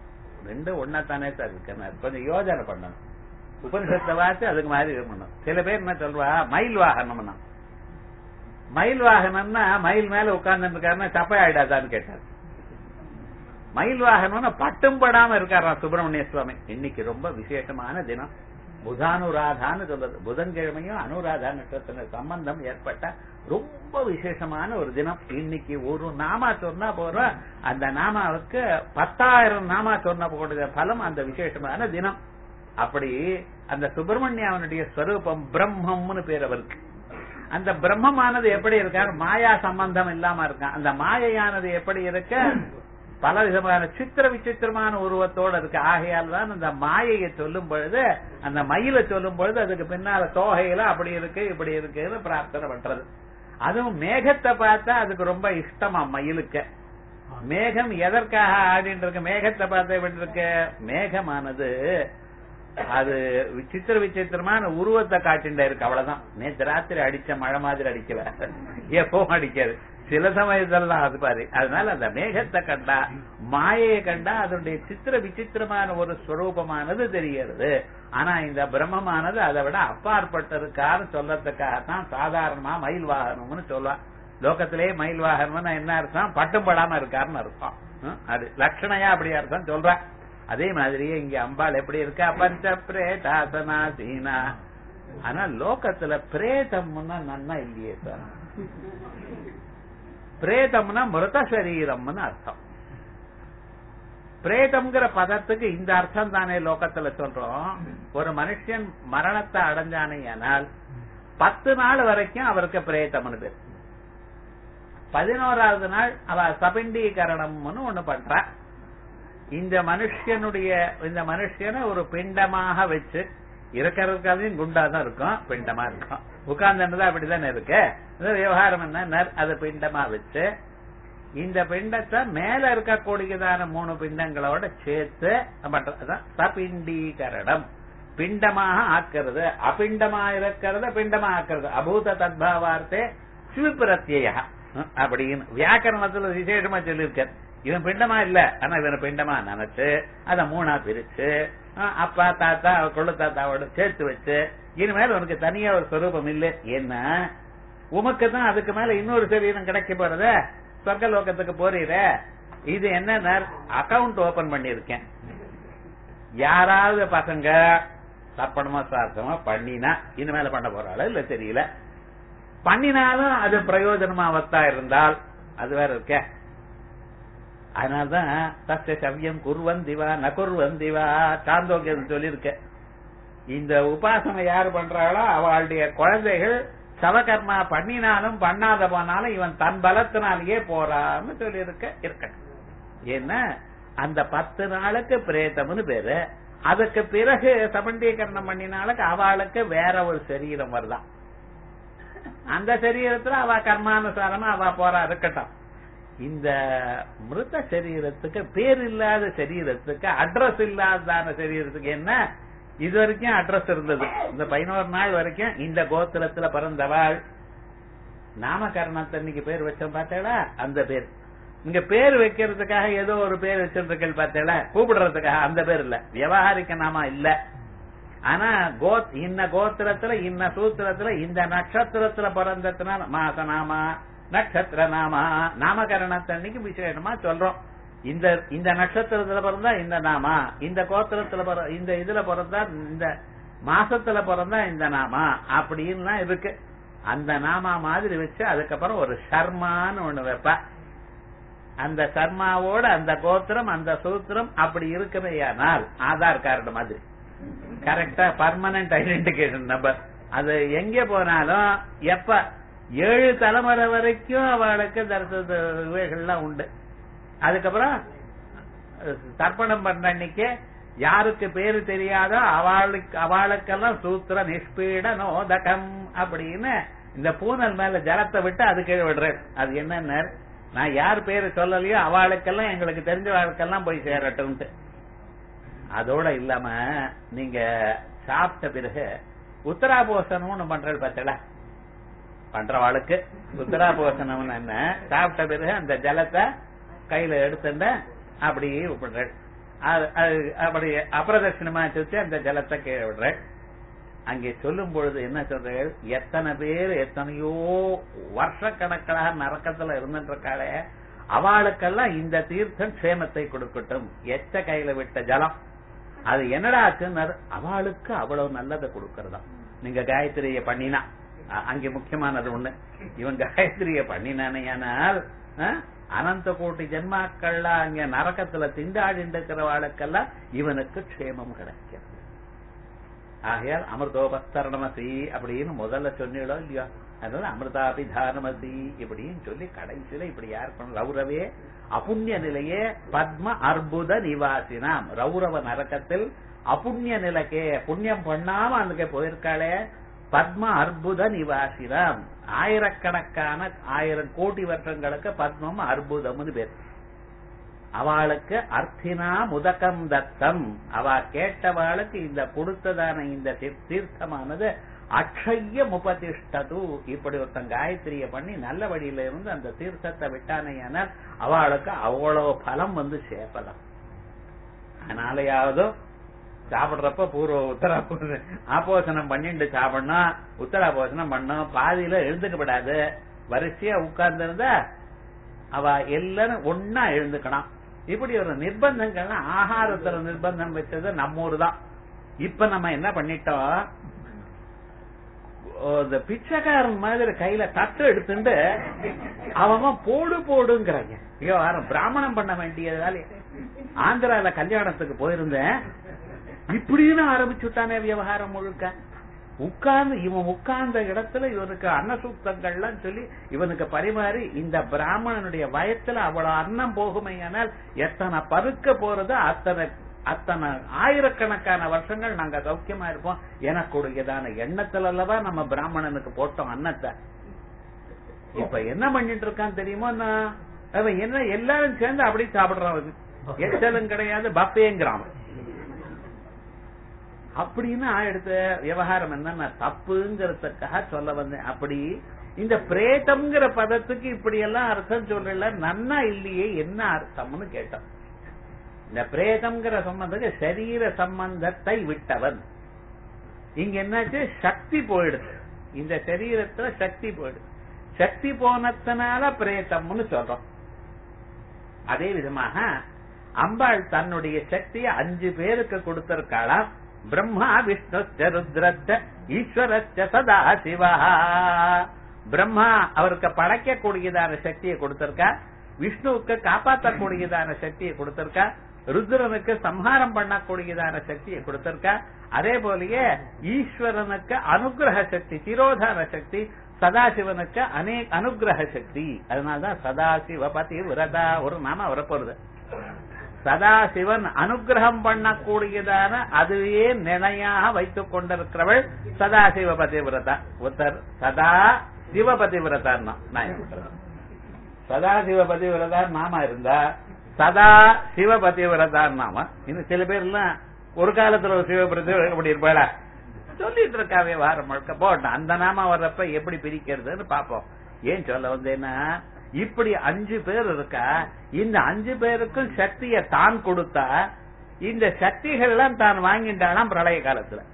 ரெண்டும் ஒன்னாத்தானே சார் இருக்கு கொஞ்சம் யோஜனை பண்ணணும் உபனிஷத்தை வாசி அதுக்கு மாதிரி இருக்கணும் சில பேர் என்ன சொல்வா மயில் வாகனம்னா மயில் வாகனம்னா மயில் மேல உட்கார்ந்து இருக்காருன்னா சப்பை ஆயிடாதான்னு கேட்டார் மயில் வாகனம்னா பட்டும் படாம இருக்காராம் சுப்பிரமணிய சுவாமி இன்னைக்கு ரொம்ப விசேஷமான தினம் புதானுராதான்னு சொல்றது புதன்கிழமையும் அனுராதா நட்சத்திர சம்பந்தம் ஏற்பட்ட ரொம்ப விசேஷமான ஒரு தினம் இன்னைக்கு ஒரு நாமா சொன்னா போறோம் அந்த நாமாவுக்கு பத்தாயிரம் நாமா சொன்ன போடுற பலம் அந்த விசேஷமான தினம் அப்படி அந்த சுப்பிரமணியவனுடைய ஸ்வரூபம் பிரம்மம்னு பேர் அவருக்கு அந்த பிரம்மமானது எப்படி இருக்காரு மாயா சம்பந்தம் இல்லாம இருக்கான் அந்த மாயையானது எப்படி இருக்க பல விதமான சித்திர விசித்திரமான உருவத்தோட இருக்கு ஆகையால் தான் அந்த மாயையை சொல்லும் பொழுது அந்த மயிலை சொல்லும் பொழுது அதுக்கு பின்னால தோகையில அப்படி இருக்கு இப்படி இருக்குன்னு பிரார்த்தனை பண்றது அதுவும் மேகத்தை பார்த்தா அதுக்கு ரொம்ப இஷ்டமா மயிலுக்கு மேகம் எதற்காக ஆடிட்டு இருக்கு மேகத்தை பார்த்து எப்படி இருக்கு மேகமானது அது விசித்திர விசித்திரமான உருவத்தை காட்டிண்டே இருக்கு அவ்வளவுதான் நேற்று ராத்திரி அடிச்ச மழை மாதிரி அடிக்கல எப்பவும் அடிக்காது சில சமயத்தெல்லாம் அது பாரு அதனால அந்த மேகத்தை கண்டா மாயையை கண்டா அதனுடைய சித்திர விசித்திரமான ஒரு ஸ்வரூபமானது தெரிகிறது ஆனா இந்த பிரம்மமானது அதை விட அப்பாற்பட்டிருக்கான்னு சொல்றதுக்காகத்தான் சாதாரணமா மயில் வாகனம்னு சொல்லுவான் லோகத்திலேயே மயில் வாகனம்னு என்ன அர்த்தம் பட்டும் படாம இருக்காருன்னு அர்த்தம் ஹம், அது லட்சணையா அப்படி அர்த்தம் சொல்றேன் அதே மாதிரியே இங்க அம்பாள் எப்படி இருக்கா பஞ்ச பிரேதாசனா சீனா ஆனா லோகத்துல பிரேதம்னா நன்னா இல்லையே சார் பிரேதம்னா மிருத சரீரம்னு அர்த்தம் பிரேதம்ங்கிற பதத்துக்கு இந்த அர்த்தம் தானே லோகத்துல சொல்றோம் ஒரு மனுஷன் மரணத்தை அடைஞ்சானேயானால் பத்து நாள் வரைக்கும் அவருக்கு பிரேதம்னு பேர் பதினோராவது நாள் அவ சபிண்டீகரணம்னு ஒண்ணு பண்றா இந்த மனுஷனுடைய இந்த மனுஷனை ஒரு பிண்டமாக வச்சு இருக்கிறதுக்காலையும் குண்டா தான் இருக்கும் பிண்டமா இருக்கும் உட்கார்ந்துதான் அப்படிதானே இருக்கு அது விவகாரம் என்ன அதை பிண்டமா வச்சு இந்த பிண்டத்தை மேல இருக்கக்கூடியதான மூணு பிண்டங்களோட சேர்த்து பண்றதுதான் சபிண்டீகரணம் பிண்டமாக ஆக்கிறது அபிண்டமா இருக்கிறத பிண்டமா ஆக்கிறது அபூத தத்பாவார்த்தே சிவப்பிரத்யா அப்படின்னு வியாக்கரணத்துல விசேஷமா சொல்லியிருக்கார் இவன் பிண்டமா இல்ல ஆனா இவனை பிண்டமா நினைச்சு அத மூணா பிரிச்சு அஹ் அப்பா தாத்தா கொள்ளு தாத்தாவோட சேர்த்து வச்சு இனிமேல் உனக்கு தனியா ஒரு சொரூபம் இல்ல என்ன உமக்கு தான் அதுக்கு மேல இன்னொரு சரீரம் கிடைக்க போறத சொர்க்க லோகத்துக்கு போறீர இது என்ன அக்கவுண்ட் ஓபன் பண்ணிருக்கேன் யாராவது பசங்க தப்பணமா சார்த்தமா பண்ணினா இனிமேல பண்ண போறாளோ இல்ல தெரியல பண்ணினாலும் அது பிரயோஜனமா அவத்தா இருந்தால் அது வேற இருக்க அதனால்தான் தஸ்ய சவ்யம் குர்வந்திவா ந குர்வந்திவா சாந்தோக்கியம் சொல்லியிருக்க இந்த உபாசனை யாரு பண்றாளோ அவளுடைய குழந்தைகள் சவகர்மா பண்ணினாலும் பண்ணாத போனாலும் இவன் தன் பலத்தினாலேயே போறான்னு சொல்லியிருக்க இருக்கட்டும் ஏன்னா அந்த பத்து நாளுக்கு பிரேதம்னு பேரு அதுக்கு பிறகு சமண்டீகரணம் பண்ணினாலுக்கு அவளுக்கு வேற ஒரு சரீரம் வருதான் அந்த சரீரத்துல அவ கர்மானுசாரமா அவ போறா இருக்கட்டும் இந்த மிருத சரீரத்துக்கு பேர் இல்லாத சரீரத்துக்கு அட்ரஸ் இல்லாதான சரீரத்துக்கு என்ன இது வரைக்கும் அட்ரஸ் இருந்தது இந்த பதினோரு நாள் வரைக்கும் இந்த கோத்திரத்துல பிறந்தவாள் நாமகரணத்தன்னைக்கு பேர் வச்சோம் பார்த்தேடா அந்த பேர் இங்க பேர் வைக்கிறதுக்காக ஏதோ ஒரு பேர் வச்சிருக்கீங்க பார்த்தேடா கூப்பிடுறதுக்காக அந்த பேர் இல்ல விவகாரிக்க நாமா இல்ல ஆனா கோ இன்ன கோத்திரத்துல இன்ன சூத்திரத்துல இந்த நட்சத்திரத்துல பிறந்ததுனால மாச நாமா நட்சத்திர நாமா நாமகரணத்தன்னைக்கு விசேஷமா சொல்றோம் இந்த இந்த நட்சத்திரத்துல பிறந்தா இந்த நாமா இந்த கோத்திரத்துல பிற இந்த இதுல பிறந்தா இந்த மாசத்துல பிறந்தா இந்த நாமா அப்படின்லாம் இருக்கு அந்த நாமா மாதிரி வச்சு அதுக்கப்புறம் ஒரு சர்மான்னு ஒண்ணு வைப்ப அந்த சர்மாவோட அந்த கோத்திரம் அந்த சூத்திரம் அப்படி இருக்குமையானால் ஆதார் கார்டு மாதிரி கரெக்டா பர்மனன்ட் ஐடென்டிகேஷன் நம்பர் அது எங்க போனாலும் எப்ப ஏழு தலைமுறை வரைக்கும் அவளுக்கு தரிசன இவைகள்லாம் உண்டு அதுக்கப்புறம் தர்ப்பணம் பண்ண அன்னைக்கு யாருக்கு பேரு தெரியாதோ அவளுக்கு அவளுக்கெல்லாம் சூத்திர நிஷ்பீட நோதகம் அப்படின்னு இந்த பூனல் மேல ஜலத்தை விட்டு அது கீழே விடுறேன் அது என்னன்னு நான் யார் பேரு சொல்லலையோ அவளுக்கெல்லாம் எங்களுக்கு தெரிஞ்ச வாழ்க்கெல்லாம் போய் சேரட்டும்ட்டு அதோட இல்லாம நீங்க சாப்பிட்ட பிறகு உத்தராபோசனம்னு பண்றது பார்த்தல பண்றவாளுக்கு உத்தராபோசனம் என்ன சாப்பிட்ட பிறகு அந்த ஜலத்தை கையில எடுத்துட்ட அப்படியே விடுற அது- அது அப்படி அப்பிரதட்சணமா வச்சு அந்த ஜலத்தை கீழே விடுற அங்கே சொல்லும் பொழுது என்ன சொல்றேன் எத்தனை பேர் எத்தனையோ வருஷக்கணக்காக நரக்கத்துல இருந்துட்டு இருக்காளே அவளுக்கெல்லாம் இந்த தீர்த்தம் க்ஷேமத்தை கொடுக்கட்டும் எச்ச கையில விட்ட ஜலம் அது என்னடா ஆச்சுன்னு அவளுக்கு அவ்வளவு நல்லதை கொடுக்கறதா நீங்க காயத்ரிய பண்ணினா அ- அங்கே முக்கியமானது ஒண்ணு இவன் காயத்ரிய பண்ணினானேயானால் அஹ், அனந்த கோட்டி ஜென்மாக்கள்ல அங்க நரக்கத்துல திண்டாடிட்டு இருக்கிறவாளுக்கெல்லாம் இவனுக்கு க்ஷேமம் கிடைக்கிறது ஆகையால் அமிர்தோபஸ்தரணமசி அப்படின்னு முதல்ல சொன்னீங்களோ இல்லையோ அதனால அமிர்தாபிதானமசி இப்படின்னு சொல்லி கடைசியில இப்படி யார் பண்ண ரௌரவே அபுண்ணிய நிலையே பத்ம அற்புத நிவாசினாம் ரௌரவ நரக்கத்தில் அபுண்ணிய நிலைக்கே புண்ணியம் பண்ணாம அன்னைக்கு போயிருக்காளே பத்ம அற்புத நிவாசினாம் ஆயிரக்கணக்கான ஆயிரம் கோடி வருஷங்களுக்கு பத்மம் அற்புதம்னு பேர் அவளுக்கு அர்த்தினா முதகம் தத்தம் அவ கேட்டவாளுக்கு இந்த கொடுத்ததான இந்த தீர்- தீர்த்தமானது அக்ஷய முபதிஷ்டது இப்படி ஒருத்தன் காயத்ரிய பண்ணி நல்ல வழியில இருந்து அந்த தீர்த்தத்தை விட்டானையானால் அவளுக்கு அவ்வளவு பலம் வந்து சேர்ப்பலாம் அதனாலயாவது சாப்பிடுறப்ப பூர்வ உத்தரா ஆபோசனம் பண்ணிட்டு சாப்பிடணும் உத்தராபோசனம் பண்ணும் பாதியில எழுந்துக்கப்படாது வரிசையா உட்கார்ந்து இருந்தா அவ எல்லாரும் ஒன்னா எழுந்துக்கணும் இப்படி ஒரு நிர்பந்தங்கள்லாம் ஆகாரத்துல நிர்பந்தம் வச்சது நம்ம ஊர் தான் இப்ப நம்ம என்ன பண்ணிட்டோம் இந்த பிச்சைக்காரன் மாதிரி கையில தட்டு எடுத்துட்டு அவன் போடு போடுங்கிறாங்க ஐயோ யாரும் பிராமணம் பண்ண வேண்டியதால ஆந்திரால கல்யாணத்துக்கு போயிருந்தேன் இப்படின்னு ஆரம்பிச்சுட்டானே விவகாரம் முழுக்க உட்கார்ந்து இவன் உட்கார்ந்த இடத்துல இவனுக்கு அன்னசூக்தங்கள்லாம் சொல்லி இவனுக்கு பரிமாறி இந்த பிராமணனுடைய வயத்துல அவ்வளவு அன்னம் போகுமையானால் எத்தனை பருக்க போறது அத்தனை அத்தனை ஆயிரக்கணக்கான வருஷங்கள் நாங்க சௌக்கியமா இருப்போம் எனக்குடையதான எண்ணத்துல அல்லவா நம்ம பிராமணனுக்கு போட்டோம் அன்னத்தை இப்ப என்ன பண்ணிட்டு இருக்கான் தெரியுமா நான் அவன் என்ன எல்லாரும் சேர்ந்து அப்படி சாப்பிடுறான் அவன். எச்சலும் கிடையாது பப்பேங்கிறான் அவன். அப்படின்னு ஆயிடுத்த விவகாரம் என்ன தப்புங்கிறதுக்காக சொல்ல வந்தேன் அப்படி இந்த பிரேதம்ங்கிற பதத்துக்கு இப்படி எல்லாம் அர்த்தம் சொல்லல நன்னா இல்லையே என்ன அர்த்தம்னு கேட்டோம் இந்த பிரேதம்ங்கிற சம்பந்தத்துக்கு சரீர சம்பந்தத்தை விட்டவன் இங்க என்னாச்சு சக்தி போயிடுது இந்த சரீரத்துல சக்தி போயிடுது சக்தி போனதுனால பிரேதம்னு சொல்றோம் அதே விதமாக அம்பாள் தன்னுடைய சக்தியை அஞ்சு பேருக்கு கொடுத்திருக்காளாம் பிரம்மா விஷ்ணு ருத்ரச்ச ஈஸ்வரச்ச சதா சிவா பிரம்மா அவருக்கு படைக்கக்கூடியதான சக்தியை கொடுத்திருக்கா விஷ்ணுவுக்கு காப்பாற்றக்கூடியதான சக்தியை கொடுத்திருக்கா ருத்ரனுக்கு சம்ஹாரம் பண்ணக்கூடியதான சக்தியை கொடுத்திருக்கா அதே போலயே ஈஸ்வரனுக்கு அனுகிரக சக்தி திரோதான சக்தி சதாசிவனுக்கு அநேக அனுகிரக சக்தி அதனால்தான் சதாசிவ பதி விரதா ஒரு நாம வரப்போறது சதாசிவன் அனுகிரகம் பண்ணக்கூடியதான அதுவே நிலையாக வைத்துக் கொண்டிருக்கிறவள் சதாசிவ பதிவிரதா உத்தர் சதா சிவபதிவிரதான் நான் சொல்றேன். சதா சிவபதிவிரதான் நாம இருந்தா சதா சிவபதிவிரதான் நாம இன்னும் சில பேர் எல்லாம் ஒரு காலத்துல ஒரு சிவபிரதி அப்படி இருப்பாளா சொல்லிட்டு இருக்காவே வாரம் முழுக்க போட்டோம் அந்த நாம வர்றப்ப எப்படி பிரிக்கிறதுன்னு பாப்போம் ஏன் சொல்ல வந்தேன்னா இப்படி அஞ்சு பேர் இருக்கா இந்த அஞ்சு பேருக்கும் சக்தியை தான் கொடுத்தா இந்த சக்திகள் எல்லாம் தான் வாங்கிட்டாலாம் பிரளய காலத்துல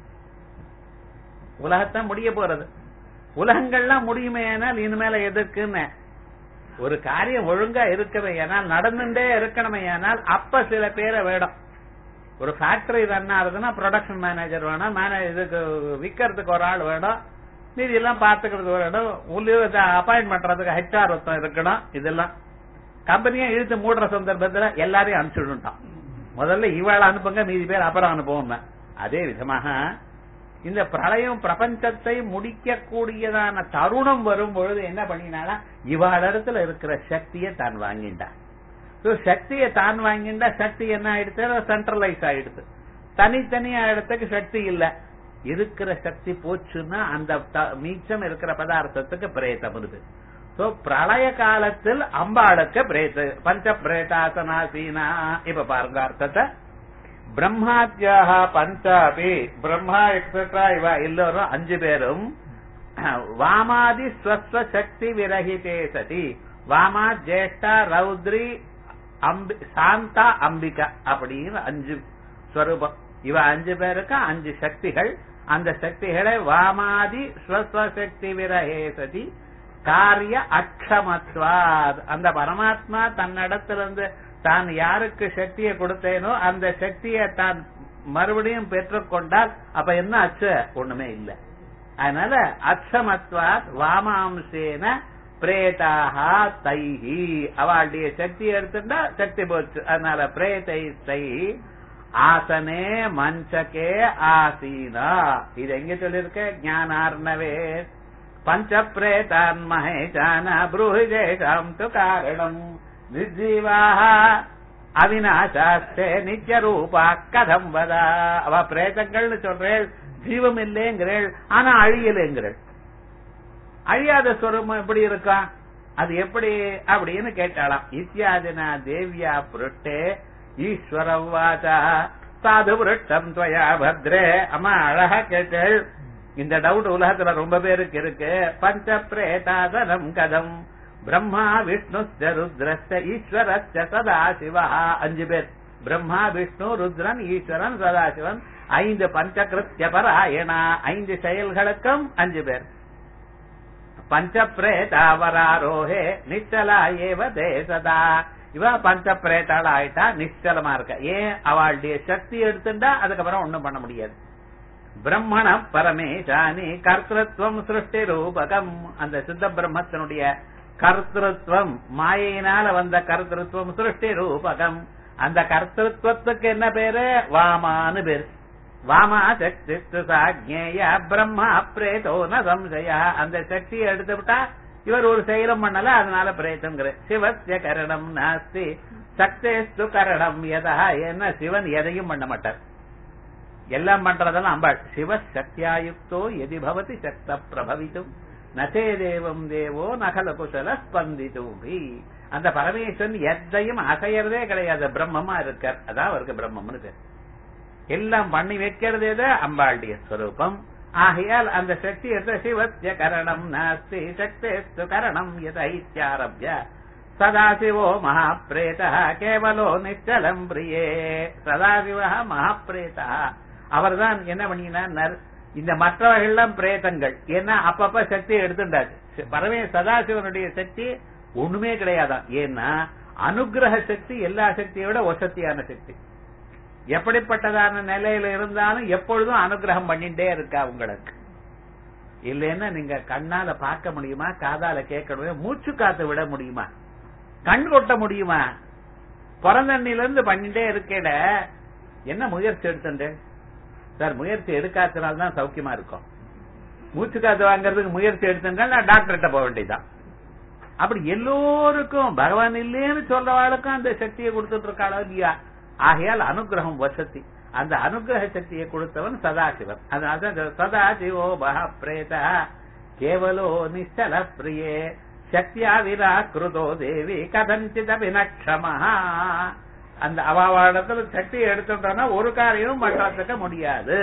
உலகத்தான் முடிய போறது உலகங்கள்லாம் முடியுமே ஆனால் இனிமேல எதுக்குன்னு ஒரு காரியம் ஒழுங்கா இருக்கவே ஏனால் நடந்துட்டே இருக்கணுமே ஆனால் அப்ப சில பேரை வேணும் ஒரு ஃபேக்டரி ரன் ஆகுதுன்னா ப்ரொடக்ஷன் மேனேஜர் வேணும் மேனேஜ் இதுக்கு விக்கிறதுக்கு ஒரு ஆள் வேணும் மீதி எல்லாம் பாத்துக்கிறதுக்கு ஒரு இடம் உள்ளே அப்பாயிண்ட் பண்றதுக்கு ஹெச்ஆர் ஒருத்தன் இருக்கணும் இதெல்லாம் கம்பெனியா இழுத்து மூடுற சந்தர்ப்பத்துல எல்லாரையும் அனுப்பிச்சுட்டான் முதல்ல இவாள அனுப்புங்க மீதி பேர் அப்புறம் அனுப்புவோம் அதே விதமாக இந்த பிரளயம் பிரபஞ்சத்தை முடிக்க கூடியதான தருணம் வரும் பொழுது என்ன பண்ணினாலா இவாளிடத்துல இருக்கிற சக்தியை தான் வாங்கிண்டா So, சக்தியை தான் வாங்கிண்டா சக்தி என்ன ஆயிடுச்சு சென்ட்ரலைஸ் ஆயிடுது தனித்தனியா இடத்துக்கு சக்தி இல்ல இருக்கிற சக்தி போச்சுன்னா அந்த த- மீச்சம் இருக்கிற பதார்த்தத்துக்கு பிரேதம் இருக்கு சோ பிரளய காலத்தில் அம்பாளுக்கு பிரேத பஞ்ச பிரேதாசனாசீனா இப்ப பாருங்க அர்த்தத்தை பிரம்மாத்தியாக பஞ்சாபி பிரம்மா எக்ஸெட்ரா இவ எல்லோரும் அஞ்சு பேரும் வாமாதி ஸ்வஸ்வ சக்தி விரகிதே சதி வாமா ஜேஷ்டா ரௌத்ரி அம்பி சாந்தா அம்பிகா அப்படின்னு அஞ்சு ஸ்வரூபம் இவ அஞ்சு பேருக்கு அஞ்சு சக்திகள் அந்த சக்திகளை வாமாதி ஸ்வஸ்வசக்தி விரஹே சதி காரிய அக்ஷமத்வாத் அந்த பரமாத்மா தன்னிடத்திலிருந்து தான் யாருக்கு சக்தியை கொடுத்தேனோ அந்த சக்தியை தான் மறுபடியும் பெற்றுக்கொண்டால் அப்ப என்ன அச்சு ஒண்ணுமே இல்ல அதனால அக்ஷமத்வாத் வாமாம்சேன பிரேதாக தைஹி அவளுடைய சக்தி எடுத்துட்டா சக்தி போச்சு அதனால பிரேதை தைஹி ஆசனே மஞ்சகே ஆசீனா இது எங்க சொல்லிருக்க ஞானார்ணவே பஞ்ச பிரேதான் மகேஜான புருஹிஜேஷாம் து காரணம் நிர்ஜீவாக அவிநாசாஸ்தே நித்திய ரூபா கதம் வதா அவ பிரேதங்கள்னு சொல்றேள் ஜீவம் இல்லைங்கிறேள் ஆனா அழியலைங்கிறேள் அழியாத ஸ்வரூபம் எப்படி இருக்கா அது எப்படி அப்படின்னு கேட்டாளாம் இத்தியாதினா தேவியா புருட்டே ஈஸ்வரம் வாச்சா சாது புருட்டம் துவயா பத்ரே அம்மா அழகா கேட்டேள் இந்த டவுட் உலகத்துல ரொம்ப பேருக்கு இருக்கு பஞ்ச பிரேதாதனம் கதம் பிரம்மா விஷ்ணு ருத்ரஸ்த ஈஸ்வரஸ்ய சதாசிவா அஞ்சு பேர் பிரம்மா விஷ்ணு ருத்ரன் ஈஸ்வரன் சதாசிவன் ஐந்து பஞ்சகிருத்திய பராயணா ஐந்து செயல்களுக்கும் அஞ்சு பேர் பஞ்ச பிரேதாவராரோஹே நிச்சலா ஏவ தேசதா இவ பஞ்ச பிரேதாள ஆயிட்டா நிச்சலமா இருக்க ஏன் அவளுடைய சக்தி எடுத்துட்டா அதுக்கப்புறம் ஒண்ணும் பண்ண முடியாது பிரம்மண பரமேசானி கர்த்தத்துவம் சிருஷ்டி ரூபகம் அந்த சித்த பிரம்மத்தினுடைய கர்த்தத்துவம் மாயினால வந்த கர்த்தத்துவம் சிருஷ்டி ரூபகம் அந்த கர்த்தத்துவத்துக்கு என்ன பேரு வாமான்னு பேரு வாமா சக்தி சாஜ்ஞேய பிரம்மா பிரேதோ ந சம்சய அந்த சக்தியை எடுத்து விட்டா இவர் ஒரு செயலம் பண்ணல அதனால பிரேதங்கிற சிவசிய கரணம் நாஸ்தி சக்தேஸ்து கரணம் எதா என்ன சிவன் எதையும் பண்ண மாட்டார் எல்லாம் பண்றதெல்லாம் அம்பாள் சிவ சக்தியாயுக்தோ எதி பவதி சக்த பிரபவித்தும் நசே தேவம் தேவோ நகல குசல ஸ்பந்திதூபி அந்த பரமேஸ்வரன் எதையும் அசையறதே கிடையாது பிரம்மமா இருக்கார் அதான் அவருக்கு பிரம்மம்னு பேர் எல்லாம் பண்ணி வைக்கிறது எது அம்பாளுடைய ஸ்வரூபம் ஆகையால் அந்த சக்தி எடுத்த சிவத்திய கரணம் நாஸ்தி சக்தேஸ்து கரணம் எத இத்தியாரப்ய சதாசிவோ மகாபிரேத கேவலோ நிச்சலம் பிரியே சதாசிவ மகாபிரேத அவர்தான் என்ன பண்ணினார் இந்த மற்றவர்கள்லாம் பிரேதங்கள் ஏன்னா அப்பப்ப சக்தியை எடுத்துட்டாச்சு பரமே சதாசிவனுடைய சக்தி ஒண்ணுமே கிடையாதான் ஏன்னா அனுகிரக சக்தி எல்லா சக்தியை விட ஒசத்தியான சக்தி எப்படிப்பட்டதான நிலையில இருந்தாலும் எப்பொழுதும் அனுகிரகம் பண்ணிட்டே இருக்கா உங்களுக்கு இல்லைன்னா நீங்க கண்ணால பார்க்க முடியுமா காதால கேட்க மூச்சு காத்து விட முடியுமா கண் கொட்ட முடியுமா பிறந்தண்ணில இருந்து பண்ணிட்டே இருக்கேட என்ன முயற்சி எடுத்துட்டேன் சார் முயற்சி எடுக்காதனால தான் சௌக்கியமா இருக்கும் மூச்சு காத்து வாங்குறதுக்கு முயற்சி எடுத்துங்க நான் டாக்டர்கிட்ட போக வேண்டியதுதான் அப்படி எல்லோருக்கும் பகவான் இல்லேன்னு சொல்றவாளுக்கும் அந்த சக்தியை கொடுத்துட்டு இருக்காளோ இல்லையா ஆகையால் அனுகிரகம் வசதி அந்த அனுகிரக சக்தியை கொடுத்தவன் சதாசிவன் அதனால சதாசிவோ மகா பிரேத கேவலோ நிச்சல பிரியே சக்தியா விராக்கிருதோ தேவி கதஞ்சித வினக்ஷமா அந்த அவாவாடத்துல சக்தி எடுத்துட்டோம்னா ஒரு காரியமும் பண்றதுக்க முடியாது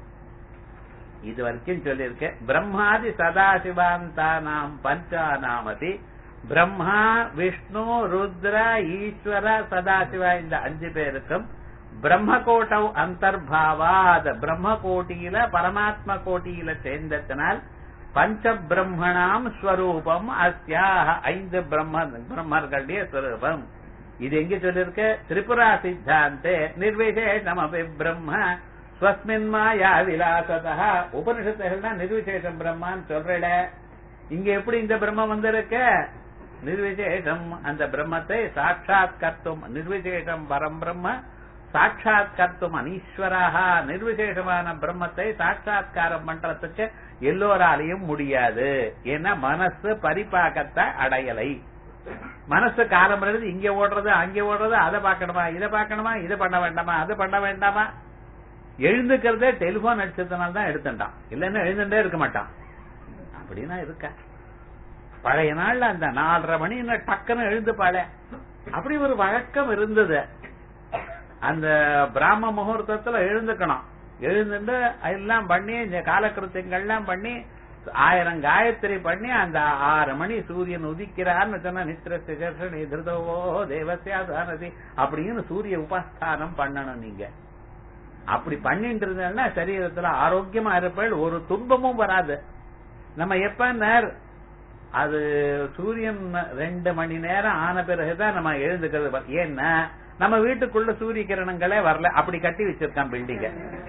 இது வரைக்கும் சொல்லியிருக்கேன் பிரம்மாதி சதாசிவாந்தானாம் பஞ்சானாமதி பிரம்மா விஷ்ணு ருத்ர ஈஸ்வர சதாசிவா இந்த அஞ்சு பேருக்கும் பிரம்மகோட்டவ் அந்தர்பாவாத் பிரம்ம கோட்டியில பரமாத்ம கோட்டியில சேர்ந்ததனால் பஞ்ச பிரம்மணாம் ஸ்வரூபம் அஸ்யாக ஐந்து பிரம்ம பிரம்மர்களுடைய ஸ்வரூபம் இது எங்க சொல்லிருக்க திரிபுரா சித்தாந்தே நிர்விசேஷம் அபி பிரம்ம ஸ்வஸ்மின் மாயா விலாசதா உபனிஷத்துகள்னா நிர்விசேஷம் பிரம்மான்னு சொல்றல இங்க எப்படி இந்த பிரம்மம் வந்திருக்க நிர்விசேஷம் அந்த பிரம்மத்தை சாட்சாத் கர்த்தும் நிர்விசேஷம் பரம் பிரம்ம சாட்சாத் கர்த்தும் அனீஸ்வராக நிர்விசேஷமான பிரம்மத்தை சாட்சாத்காரம் பண்றதுக்கு எல்லோராலையும் முடியாது ஏன்னா மனசு பரிபாக்கத்தை அடையலை மனசு காலம் எழுது இங்க ஓடுறது அங்க ஓடுறது அதை பார்க்கணுமா இதை பார்க்கணுமா இதை பண்ண வேண்டாமா அது பண்ண வேண்டாமா எழுந்துக்கிறதே டெலிபோன் அடிச்சதுனால தான் எடுத்துட்டான் இல்லைன்னா எழுந்துட்டே இருக்க மாட்டான் அப்படின்னா இருக்க பழைய நாள்ல அந்த நாலரை மணி டக்குன்னு எழுந்து பாட அப்படி ஒரு வழக்கம் இருந்தது அந்த பிராம முகூர்த்தத்துல எழுந்துக்கணும் எழுந்துட்டு எல்லாம் பண்ணி இந்த காலக்கிருத்தியங்கள்லாம் பண்ணி ஆயிரம் காயத்ரி பண்ணி அந்த ஆறு மணி சூரியன் உதிக்கிறார்னு சொன்னா நித்திர சிகர்ஷணி திருதவோ தேவசியாதானதி அப்படின்னு சூரிய உபஸ்தானம் பண்ணணும் நீங்க அப்படி பண்ணிட்டு இருந்தேன்னா சரீரத்துல ஆரோக்கியமா இருப்பேள் ஒரு துன்பமும் வராது நம்ம எப்ப நேர் அது சூரியன் ரெண்டு மணி நேரம் ஆன பிறகுதான் நம்ம எழுந்துக்கிறது ஏன்னா நம்ம வீட்டுக்குள்ள சூரிய கிரணங்களே வரல அப்படி கட்டி வச்சிருக்கான் பில்டிங்க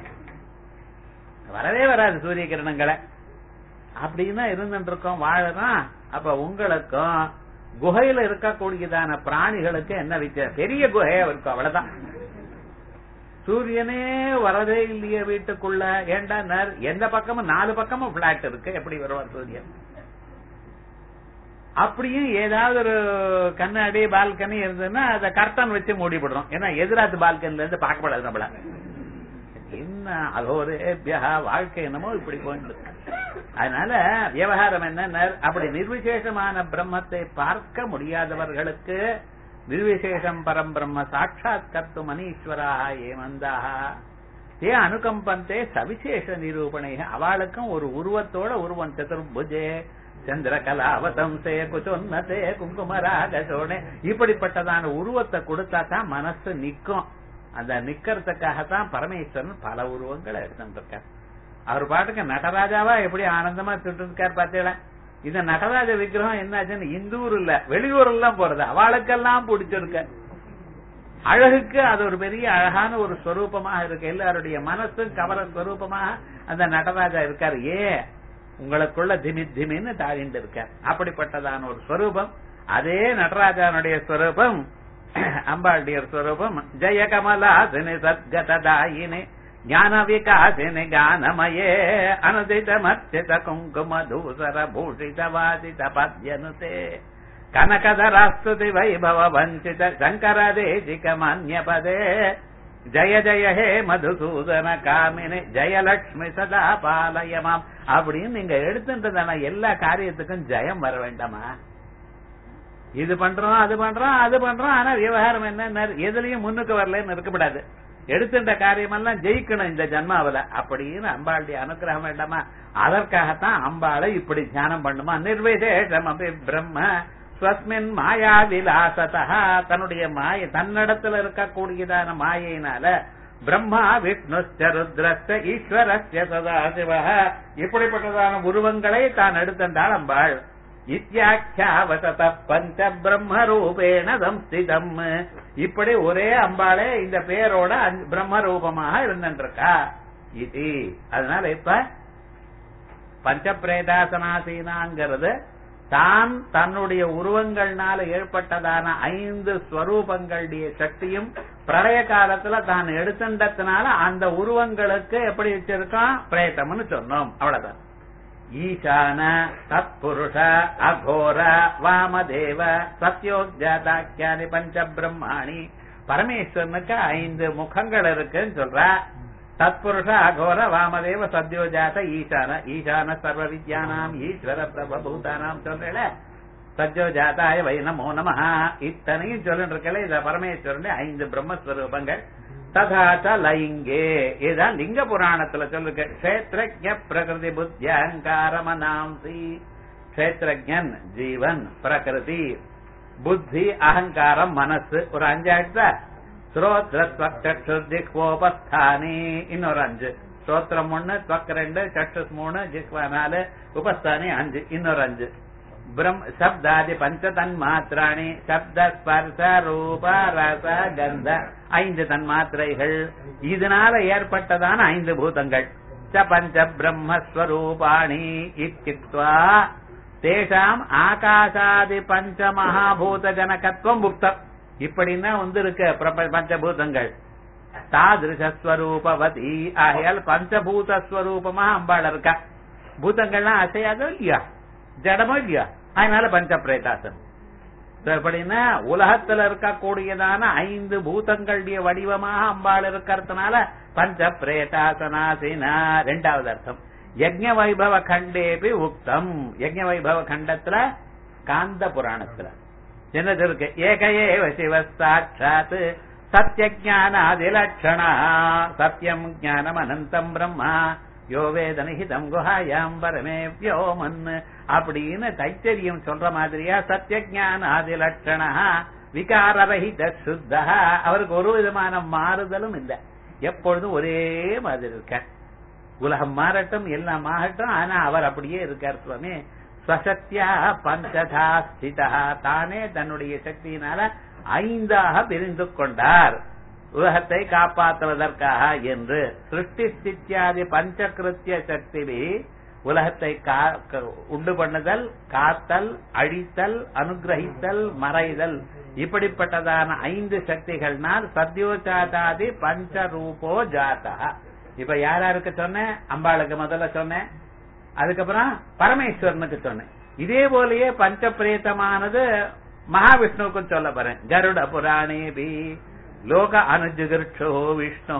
வரவே வராது சூரிய கிரணங்களை அப்படின்னு இருந்துட்டு இருக்கோம் வாழறோம் அப்ப உங்களுக்கும் குகையில இருக்கக்கூடியதான பிராணிகளுக்கு என்ன வித்தியாசம் பெரிய குகையா இருக்கும் அவ்வளவுதான் சூரியனே வரதே இல்லையே வீட்டுக்குள்ள ஏண்டா எந்த பக்கமும் நாலு பக்கமும் பிளாட் இருக்கு எப்படி வருவார் சூரியன் அப்படியும் ஏதாவது ஒரு கண்ணாடி பால்கனி இருந்ததுன்னா அதை கர்டன் வச்சு மூடிவிடுறோம் ஏன்னா எதிராத்து பால்கனில இருந்து பார்க்கப்படாது நம்மள என்ன அகோரேபியா வாழ்க்கை என்னமோ இப்படி போயிட்டு அதனால விவகாரம் என்ன அப்படி நிர்விசேஷமான பிரம்மத்தை பார்க்க முடியாதவர்களுக்கு நிர்விசேஷம் பரம் பிரம்ம சாட்சாத் கர்த்து மனீஸ்வரா ஏமந்தாக தே அனுகம்பந்தே சவிசேஷ நிரூபணை அவளுக்கும் ஒரு உருவத்தோட உருவம் சதுர்புஜே சந்திரகலாவதம்சே குச்சொன்னதே குங்குமராக சோனே இப்படிப்பட்டதான உருவத்தை கொடுத்தா தான் மனசு நிக்கும் அந்த நிக்கிறதுக்காகத்தான் பரமேஸ்வரன் பல உருவங்களை எடுத்துட்டு இருக்கார் அவர் பாட்டுக்கு நடராஜாவா எப்படி ஆனந்தமா திட்டு இருக்கார் பாத்தீங்களா இந்த நடராஜ விக்கிரகம் என்னாச்சுன்னு இந்தூர் இல்ல வெளியூர் எல்லாம் போறது அவளுக்கெல்லாம் பிடிச்சிருக்க அழகுக்கு அது ஒரு பெரிய அழகான ஒரு ஸ்வரூபமாக இருக்கு எல்லாருடைய மனசும் கவர ஸ்வரூபமாக அந்த நடராஜா இருக்காரு ஏ உங்களுக்குள்ள திமி திமின்னு தாழிண்டு இருக்கார் அப்படிப்பட்டதான ஒரு ஸ்வரூபம் அதே நடராஜானுடைய ஸ்வரூபம் அம்பாளுடைய ஸ்வரூபம் ஜெய கமலாசினி சத்கதாயினி ஞான விகாசினி கானமயே அனுதித மர்ச்சித குங்கும தூசர பூஷித வாசித பத்யனுதே கனகதராஸ்துதி வைபவ வஞ்சித சங்கர தேசிக மான்யபதே ஜய ஜய ஹே மதுசூதன காமினி ஜெயலட்சுமி சதா பாலயமாம் அப்படின்னு நீங்க எடுத்துட்டதான எல்லா காரியத்துக்கும் ஜெயம் வர வேண்டாமா இது பண்றோம் அது பண்றோம் அது பண்றோம் ஆனா விவகாரம் என்ன எதுலயும் முன்னுக்கு வரலன்னு இருக்கக்கூடாது எடுத்துட்ட காரியமெல்லாம் ஜெயிக்கணும் இந்த ஜன்மாவில அப்படின்னு அம்பாளுடைய அனுகிரகம் வேண்டாமா அதற்காகத்தான் அம்பாளை இப்படி தியானம் பண்ணுமா நிர்விசேஷம் அபி பிரம்ம ஸ்வஸ்மின் மாயா விலாசதா தன்னுடைய மாய தன்னிடத்துல இருக்கக்கூடியதான மாயினால பிரம்மா விஷ்ணு ருத்ரஸ்த ஈஸ்வரஸ்ய சதாசிவ இப்படிப்பட்டதான உருவங்களை தான் எடுத்திருந்தாள் அம்பாள் இத்தியாக்கியாவசத பஞ்ச பிரம்ம ரூபேண சம்ஸ்திதம் இப்படி ஒரே அம்பாளே இந்த பேரோட பிரம்ம ரூபமாக இருந்துருக்கா இது அதனால இப்ப பஞ்ச பிரேதாசனாசீனாங்கிறது தான் தன்னுடைய உருவங்கள்னால ஏற்பட்டதான ஐந்து ஸ்வரூபங்களுடைய சக்தியும் பிரளய காலத்துல தான் எடுத்துட்டதுனால அந்த உருவங்களுக்கு எப்படி வச்சிருக்கோம் பிரேத்தம்னு சொன்னோம் அவ்வளவுதான் ஈசான தத்புருஷ அகோர வாமதேவ சத்யோஜாதாக்கியானி பஞ்ச பிரம்மாணி பரமேஸ்வரனுக்கு ஐந்து முகங்கள் இருக்குன்னு சொல்ற தத்புருஷ அகோர வாமதேவ சத்யோஜாத ஈசான ஈசான சர்வ வித்யானாம் ஈஸ்வர பிரபூதானாம் சொல்றேல சத்யோஜாதாய வை நமோ நம இத்தனையும் சொல்லிட்டு இருக்கல இத பரமேஸ்வரனுடைய ஐந்து பிரம்மஸ்வரூபங்கள் ததாச்ச லைங்கே இதுதான் லிங்க புராணத்துல சொல்லிருக்க கஷேத்திரஜ பிரகிருதி புத்தி அகங்காரமனாம்சி கஷேத்திரஜன் ஜீவன் பிரகிருதி புத்தி அகங்காரம் மனசு ஒரு அஞ்சு ஆயிடுச்சா ஸ்ரோத்ரத்வக்ஷுதிக்வோபஸ்தானி இன்னொரு அஞ்சு ஸ்ரோத்திரம் ஒண்ணு துவக் ரெண்டு சக்ஷஸ் மூணு ஜிக்வா நாலு உபஸ்தானி அஞ்சு இன்னொரு அஞ்சு பிரம் சப்தாதி பஞ்ச தன்மாத்திராணி சப்த ஸ்பர்ச ரூப ரச கந்த ஐந்து தன்மாத்திரைகள் இதனால ஏற்பட்டதான ஐந்து பூதங்கள் ச பஞ்ச பிரம்மஸ்வரூபாணி இத்தித்வா தேஷாம் ஆகாசாதி பஞ்ச மகாபூத ஜனகத்துவம் புக்தம் இப்படின்னா வந்து இருக்க பஞ்சபூதங்கள் தாதிருஷஸ்வரூபவதி ஆகையால் பஞ்சபூத ஸ்வரூபமா அம்பாள் இருக்கா பூதங்கள்லாம் அசையாதோ இல்லையா ஜடமோ இல்லையா அதனால பஞ்ச பிரேதாசன் அப்படின்னா உலகத்துல இருக்கக்கூடியதான ஐந்து பூதங்களுடைய வடிவமாக அம்பாள் இருக்கிறதுனால பஞ்ச பிரேதாசனாசினா ரெண்டாவது அர்த்தம் யஜ்ஞ வைபவ கண்டேபி உக்தம் யஜ்ஞ வைபவ கண்டத்துல காந்த புராணத்துல என்னது இருக்கு ஏக ஏவ சிவ சாட்சாத் சத்திய ஜானாதிலட்சணா சத்தியம் ஞானம் அனந்தம் பிரம்மா யோ வேதனிஹிதம் குஹாயாம் பரமே வியோமன் அப்படின்னு தைத்தரியம் சொல்ற மாதிரியா சத்திய ஞான ஆதி லட்சணா விகாரரஹித சுத்தா அவருக்கு ஒரு விதமான மாறுதலும் இல்லை எப்பொழுதும் ஒரே மாதிரி இருக்கார் உலகம் மாறட்டும் எல்லாம் மாறட்டும் ஆனா அவர் அப்படியே இருக்கார் சுவாமி ஸ்வசக்தியா பஞ்சதா ஸ்திதா தானே தன்னுடைய சக்தியினால ஐந்தாக பிரிந்து கொண்டார் உலகத்தை காப்பாற்றுவதற்காக என்று சிருஷ்டி ஸ்தித்யாதி பஞ்சகிருத்திய சக்தி உலகத்தை கா- க- உண்டு பண்ணுதல் காத்தல் அழித்தல் அனுகிரகித்தல் மறைதல் இப்படிப்பட்டதான ஐந்து சக்திகள்னால் சத்யோஜாதாதி பஞ்சரூபோ ஜாதா இப்ப யார் யாருக்கு சொன்னேன் அம்பாளுக்கு முதல்ல சொன்னேன் அதுக்கப்புறம் பரமேஸ்வரனுக்கு சொன்னேன் இதே போலயே பஞ்ச பிரேத்தமானது மகாவிஷ்ணுவுக்கும் சொல்ல போறேன் கருட புராணேபி லோக அனுஜகிருஷோ விஷ்ணு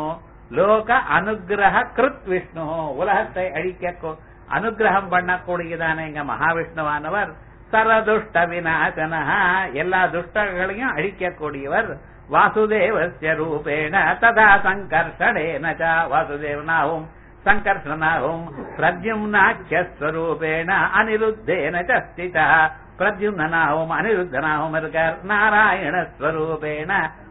லோக அனுகிரக கிருத் விஷ்ணு உலகத்தை அழிக்க கொ- அனுகிரகம் பண்ணக்கூடியதான எங்க மகாவிஷ்ணுவானவர் சரதுஷ்ட விநாசன எல்லா துஷ்டங்களையும் அழிக்கக்கூடியவர் வாசுதேவஸ்ய ரூபேண ததா சங்கர்ஷணேன ச வாசுதேவனாவும் சங்கர்ஷனாகவும் பிரத்யும்னாக்கியஸ்வரூபேண அனிருத்தேன ச ஸ்திதா பிரத்யும்னாவும் அனிருத்தனாகவும் இருக்கார் நாராயண ஸ்வரூபேண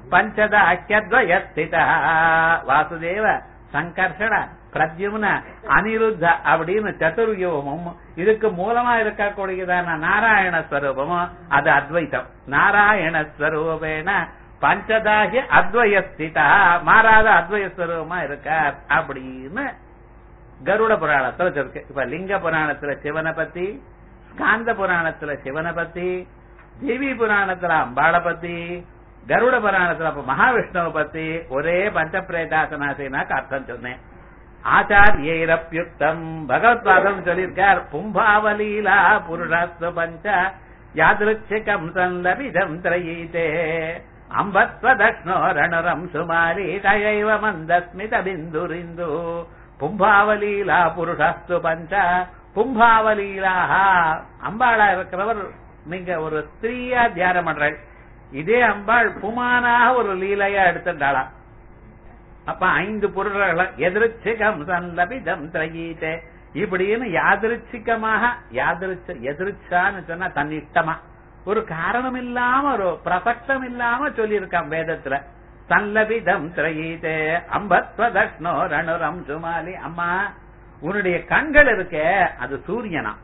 பஞ்சதாக்கியத்வயஸ்திதா வாசுதேவ சங்கர்ஷண பிரத்யும்ன அனிருத்த அப்படின்னு சதுர்யுகமும் இதுக்கு மூலமா இருக்கக்கூடியதான நாராயண ஸ்வரூபமும் அது அத்வைத்தம் நாராயண ஸ்வரூபேண பஞ்சதாகிய அத்வயஸ்திதா மாறாத அத்வய ஸ்வரூபமா இருக்கார் அப்படின்னு கருட புராணத்துல இருக்கு இப்ப லிங்க புராணத்துல சிவனை பத்தி ஸ்காந்த புராணத்துல சிவனை பத்தி தேவி புராணத்துல அம்பாளை பத்தி கருட புராணத்துல அப்ப மகாவிஷ்ணுவை பத்தி ஒரே பஞ்ச பிரேதாசனாசினாக்கு அர்த்தம் சொன்னேன் ஆச்சாரியரப்யுக்தம் பகவத்பாதம் சொல்லியிருக்கார் பும்பாவலீலா புருஷஸ்து பஞ்ச யாதிருச்சிகம் சந்தபிதம் திரயீதே அம்பத்வதஷ்ணோ ரணரம் சுமாரி தயைவ மந்தஸ்மித பிந்துரிந்து பும்பாவலீலா புருஷஸ்து பஞ்ச பும்பாவலீலாக அம்பாளா இருக்கிறவர் நீங்க ஒரு ஸ்திரீயா தியானம் பண்றாள் இதே அம்பாள் புமானாக ஒரு லீலையா எடுத்துட்டாளாம் அப்ப ஐந்து பொருள்களை எதிர்ச்சிகம் சந்தபிதம் திரயீதே இப்படின்னு யாதிருச்சிகமாக யாதிருச்ச எதிர்ச்சான்னு சொன்னா தன்னிஷ்டமா ஒரு காரணம் இல்லாம ஒரு பிரசக்தம் இல்லாம சொல்லியிருக்கான் வேதத்துல சல்லபிதம் திரயீதே அம்பத்வதஷ்ணோ ரணுரம் சுமாலி அம்மா உன்னுடைய கண்கள் இருக்கே அது சூரியனா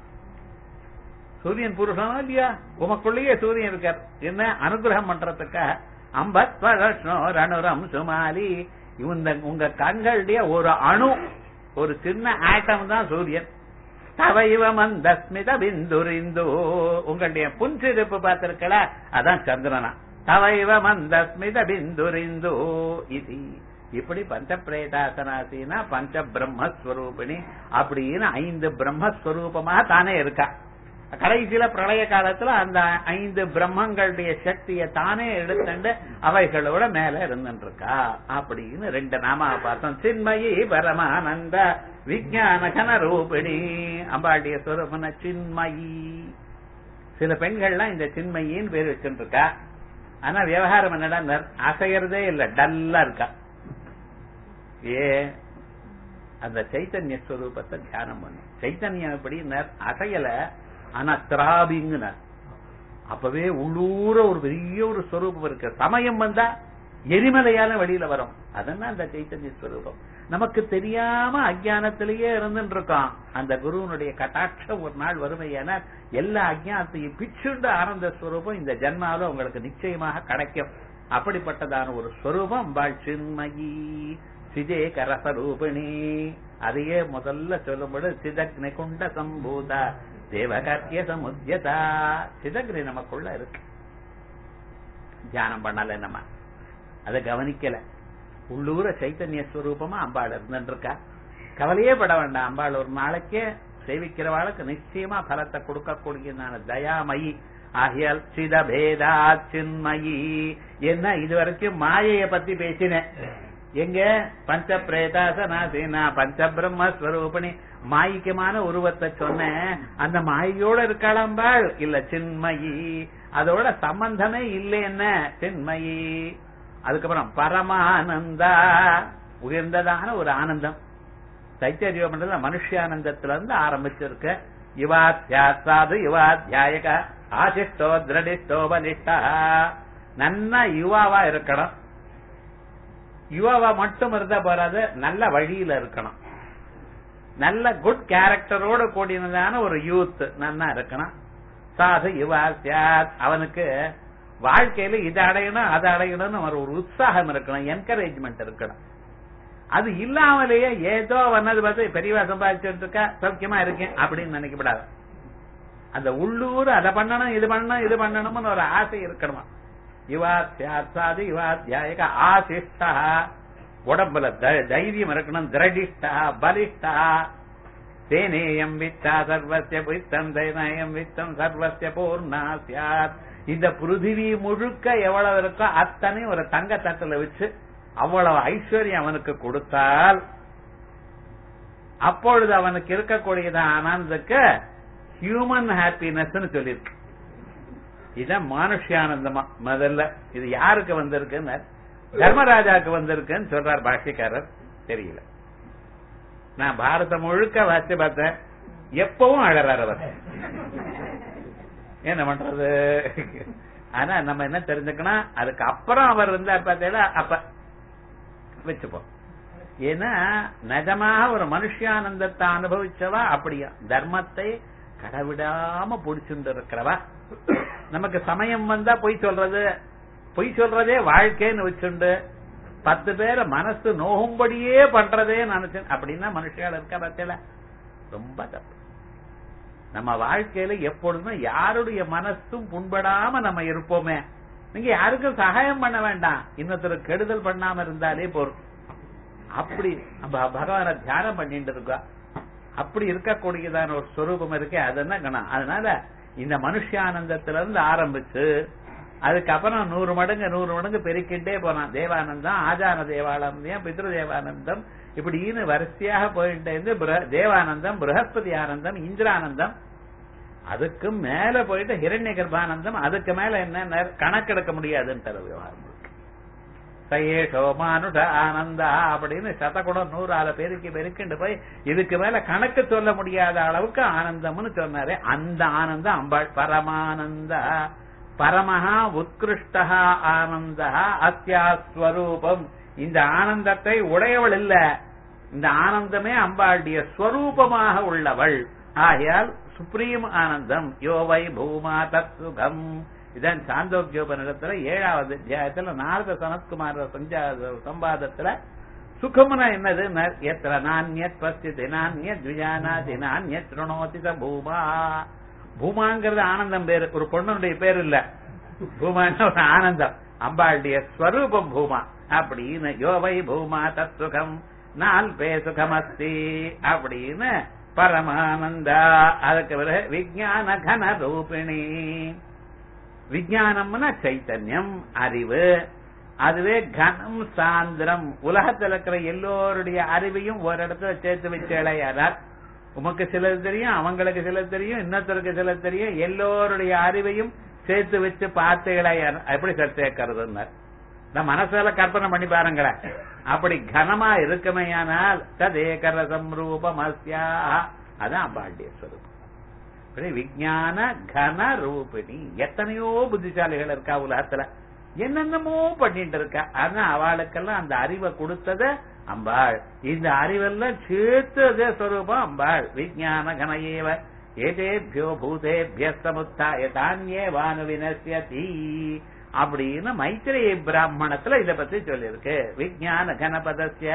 சூரியன் புருஷனா இல்லையா உமக்குள்ளேயே சூரியன் இருக்கார் என்ன அனுகிரகம் பண்றதுக்காக அம்பத்வதஷ்ணோ ரணுரம் சுமாலி இந்த உங்க கண்களுடைய ஒரு அணு ஒரு சின்ன ஆட்டம் தான் சூரியன் தவைவ மந்தஸ்மித பிந்துரிந்து உங்களுடைய புன்சிரிப்பு பார்த்திருக்கல அதான் சந்திரனா தவைவ மந்தஸ்மித பிந்துரிந்து இது இப்படி பஞ்ச பிரேதாசனாசினா பஞ்ச பிரம்மஸ்வரூபிணி அப்படின்னு ஐந்து பிரம்மஸ்வரூபமாக தானே இருக்கா கடைசியில பிரளய காலத்துல அந்த ஐந்து பிரம்மங்களுடைய சக்தியை தானே எடுத்துண்டு அவைகளோட மேல இருந்துட்டு இருக்கா அப்படின்னு ரெண்டு நாம பார்த்தோம் சின்மயி பரமானந்த விஜயான கன ரூபிணி அம்பாளுடைய சுரபன சின்மயி சில பெண்கள்லாம் இந்த சின்மயின்னு பேர் வச்சுட்டு இருக்கா ஆனா விவகாரம் என்னடா அசையறதே இல்ல டல்லா இருக்கா ஏ அந்த சைத்தன்ய ஸ்வரூபத்தை தியானம் பண்ணு சைத்தன்யம் எப்படி அசையல ஆனா திராபிங்கு அப்பவே உள்ளூர ஒரு பெரிய ஒரு ஸ்வரூபம் இருக்கு சமயம் வந்தா எரிமலையால வெளியில வரும் அதெல்லாம் அந்த சைத்தன்ய ஸ்வரூபம் நமக்கு தெரியாம அஜானத்திலேயே இருந்துட்டு இருக்கோம் அந்த குருவனுடைய கட்டாட்சம் ஒரு நாள் வறுமையான எல்லா அஜானத்தையும் பிச்சுண்டு ஆனந்த ஸ்வரூபம் இந்த ஜென்மாவில உங்களுக்கு நிச்சயமாக கிடைக்கும் அப்படிப்பட்டதான ஒரு ஸ்வரூபம் அம்பாள் சின்மயி சிதே கரசரூபிணி அதையே முதல்ல சொல்லும்போது சிதக்னி குண்ட சம்பூதா தேவகாத்திய சமுத்தியதா சிதக்னி நமக்குள்ள இருக்கு தியானம் பண்ணல நம்ம அதை கவனிக்கல உள்ளூர சைத்தன்ய ஸ்வரூபமா அம்பாள் இருந்துட்டு இருக்கா கவலையே பட வேண்டாம் அம்பாள் ஒரு நாளைக்கே சேவிக்கிறவாளுக்கு நிச்சயமா பலத்தை கொடுக்கக்கூடியதான தயாமயி ஆகியால் சிதபேதா சின்மயி என்ன இது வரைக்கும் மாயைய பத்தி பேசினேன் எங்க பஞ்ச பிரேதாசனாசீனா பஞ்ச பிரம்மஸ்வரூபிணி மாயிக்கமான உருவத்தை சொன்னேன் அந்த மாயோட இருக்காளம்பாள் இல்ல சின்மயி அதோட சம்பந்தமே இல்லை என்ன சின்மயி அதுக்கப்புறம் பரமானந்தா உயர்ந்ததான ஒரு ஆனந்தம் தைத்தரிய உபநிடத்துல மனுஷியானந்தத்துல இருந்து ஆரம்பிச்சிருக்கு யுவா சாது யுவா தியாயக ஆசிஷ்டோ திரடிஷ்டோ பலிஷ்டா நன்னா யுவாவா இருக்கணும் யுவாவா மட்டும் இருந்தா போறாது நல்ல வழியில இருக்கணும் நல்ல குட் கேரக்டரோட கூடினதான ஒரு யூத் நன்னா இருக்கணும் சாது யுவா சியாத் அவனுக்கு வாழ்க்கையில இது அடையணும் அது அடையணும்னு ஒரு ஒரு உற்சாகம் இருக்கணும் என்கரேஜ்மெண்ட் இருக்கணும் அது இல்லாமலேயே ஏதோ வந்தது பார்த்து பெரியவா சம்பாதிச்சுட்டு இருக்கா சௌக்கியமா இருக்கேன் அப்படின்னு நினைக்கப்படாது அந்த உள்ளூர் அதை பண்ணணும் இது பண்ணணும் இது பண்ணணும்னு ஒரு ஆசை இருக்கணுமா இவா தியாசாது இவா தியாயக ஆசிஷ்டா உடம்புல த- தைரியம் இருக்கணும் திரடிஷ்டா பலிஷ்டா தேனேயம் வித்தா சர்வசிய வித்தம் தைனயம் வித்தம் சர்வசிய பூர்ணா சியாத் இந்த பிருத்திவி முழுக்க எவ்வளவு இருக்கோ அத்தனை ஒரு தங்க தட்டுல வச்சு அவ்வளவு ஐஸ்வர்யம் அவனுக்கு கொடுத்தால் அப்பொழுது அவனுக்கு இருக்கக்கூடியது ஆனந்துக்கு ஹியூமன் ஹாப்பினஸ் சொல்லியிருக்கு இதான் மானுஷ்யானந்தமா முதல்ல இது யாருக்கு வந்திருக்குன்னு தர்மராஜாக்கு வந்திருக்குன்னு சொல்றார் பாஷ்யக்காரர் தெரியல நான் பாரதம் முழுக்க வாசி பார்த்தேன் எப்பவும் அழறார் அவர் என்ன பண்றது ஆனா நம்ம என்ன தெரிஞ்சுக்கணும் அதுக்கு அப்புறம் அவர் இருந்தார் பார்த்தீங்களா அப்ப வச்சுப்போம் ஏன்னா நிஜமாக ஒரு மனுஷியானந்தத்தை அனுபவிச்சவா அப்படியா தர்மத்தை கடவிடாம புடிச்சுட்டு இருக்கிறவா நமக்கு சமயம் வந்தா பொய் சொல்றது பொய் சொல்றதே வாழ்க்கைன்னு வச்சுண்டு பத்து பேரை மனசு நோகும்படியே பண்றதே நினைச்சு அப்படின்னா மனுஷியால் இருக்க பத்தில ரொம்ப தப்பு நம்ம வாழ்க்கையில எப்பொழுதும் யாருடைய மனசும் புண்படாம நம்ம இருப்போமே நீங்க யாருக்கும் சகாயம் பண்ண வேண்டாம் இன்னொருத்தர் கெடுதல் பண்ணாம இருந்தாலே போதும் அப்படி நம்ம பகவான தியானம் பண்ணிட்டு இருக்கோம் அப்படி இருக்கக்கூடியதான ஒரு ஸ்வரூபம் இருக்கே அது என்ன கணம் அதனால இந்த மனுஷானந்தத்துல இருந்து ஆரம்பிச்சு அதுக்கப்புறம் நூறு மடங்கு நூறு மடங்கு பெருக்கிட்டே போனான் தேவானந்தம் ஆஜான தேவானந்தம் பித்ரு தேவானந்தம் இப்படின்னு வரிசையாக போயிட்டே இருந்து பிர- தேவானந்தம் பிரகஸ்பதி ஆனந்தம் இந்திரானந்தம் அதுக்கும் மேல போயிட்டு ஹிரண்ய கர்ப்பானந்தம் அதுக்கு மேல என்ன கணக்கெடுக்க முடியாதுன்னு விவகாரம் சயேஷோ மானுஷ ஆனந்தா அப்படின்னு சதகுடம் நூறால பெருக்கி பெருக்கிண்டு போய் இதுக்கு மேல கணக்கு சொல்ல முடியாத அளவுக்கு ஆனந்தம்னு சொன்னாரு அந்த ஆனந்தம் அம்பாள் பரமானந்தா பரமஹா உத்கிருஷ்டா ஆனந்தா அத்தியாஸ்வரூபம் இந்த ஆனந்தத்தை உடையவள் இல்ல இந்த ஆனந்தமே அம்பாளுடைய ஸ்வரூபமாக உள்ளவள் ஆகையால் சுப்ரீம் ஆனந்தம் யோவை பூமா தத்சுகம் இதான் சாந்தோக்கியோபனிடத்துல ஏழாவது அத்தியாயத்துல நாரத சனத்குமார சஞ்சா சம்பாதத்துல சுகம்னா என்னது எத்திர நானியத் பஸ்திதி நானியத் விஜானாதி நானியத் ருணோதி ச பூமா பூமாங்கிறது ஆனந்தம் பேரு ஒரு பொண்ணுடைய பேர் இல்ல பூமான்னா ஒரு ஆனந்தம் அம்பாளுடைய ஸ்வரூபம் பூமா அப்படின்னு யோவை பூமா தத்சுகம் நால் பே சுகமஸ்தி அப்படின்னு பரமானந்தா அதுக்கு பிறகு விஜயான கன ரூபிணி விஜயானம்னா சைத்தன்யம் அறிவு அதுவே கனம் சாந்திரம் உலகத்தில் இருக்கிற எல்லோருடைய அறிவையும் ஒரு இடத்துல சேர்த்து வச்சு இளையாரார் உமக்கு சிலது தெரியும் அவங்களுக்கு சிலது தெரியும் இன்னொருத்தருக்கு சிலது தெரியும் எல்லோருடைய அறிவையும் சேர்த்து வச்சு பார்த்து இளையார் எப்படி சார் சேர்க்கறதுன்னார் நான் மனசால கற்பனை பண்ணி பாருங்களேன் அப்படி கனமா இருக்குமையானால் ததேகர சம்ரூபம் அஸ்யா அதான் அம்பாண்டிய ஸ்வரூபம் இப்படி விஞ்ஞான கன ரூபிணி எத்தனையோ புத்திசாலிகள் இருக்கா உலகத்துல என்னென்னமோ பண்ணிட்டு இருக்கா ஆனா அவளுக்கெல்லாம் அந்த அறிவை கொடுத்தத அம்பாள் இந்த அறிவெல்லாம் சேர்த்து அதே ஸ்வரூபம் அம்பாள் விஞ்ஞான கனையேவ ஏதேபியோ பூதேபிய சமுத்தாய தானியே வானு வினசியதி அப்படின்னு மைத்திரேய பிராமணத்துல இத பத்தி சொல்லியிருக்கு விஞ்ஞான கணபதஸ்ய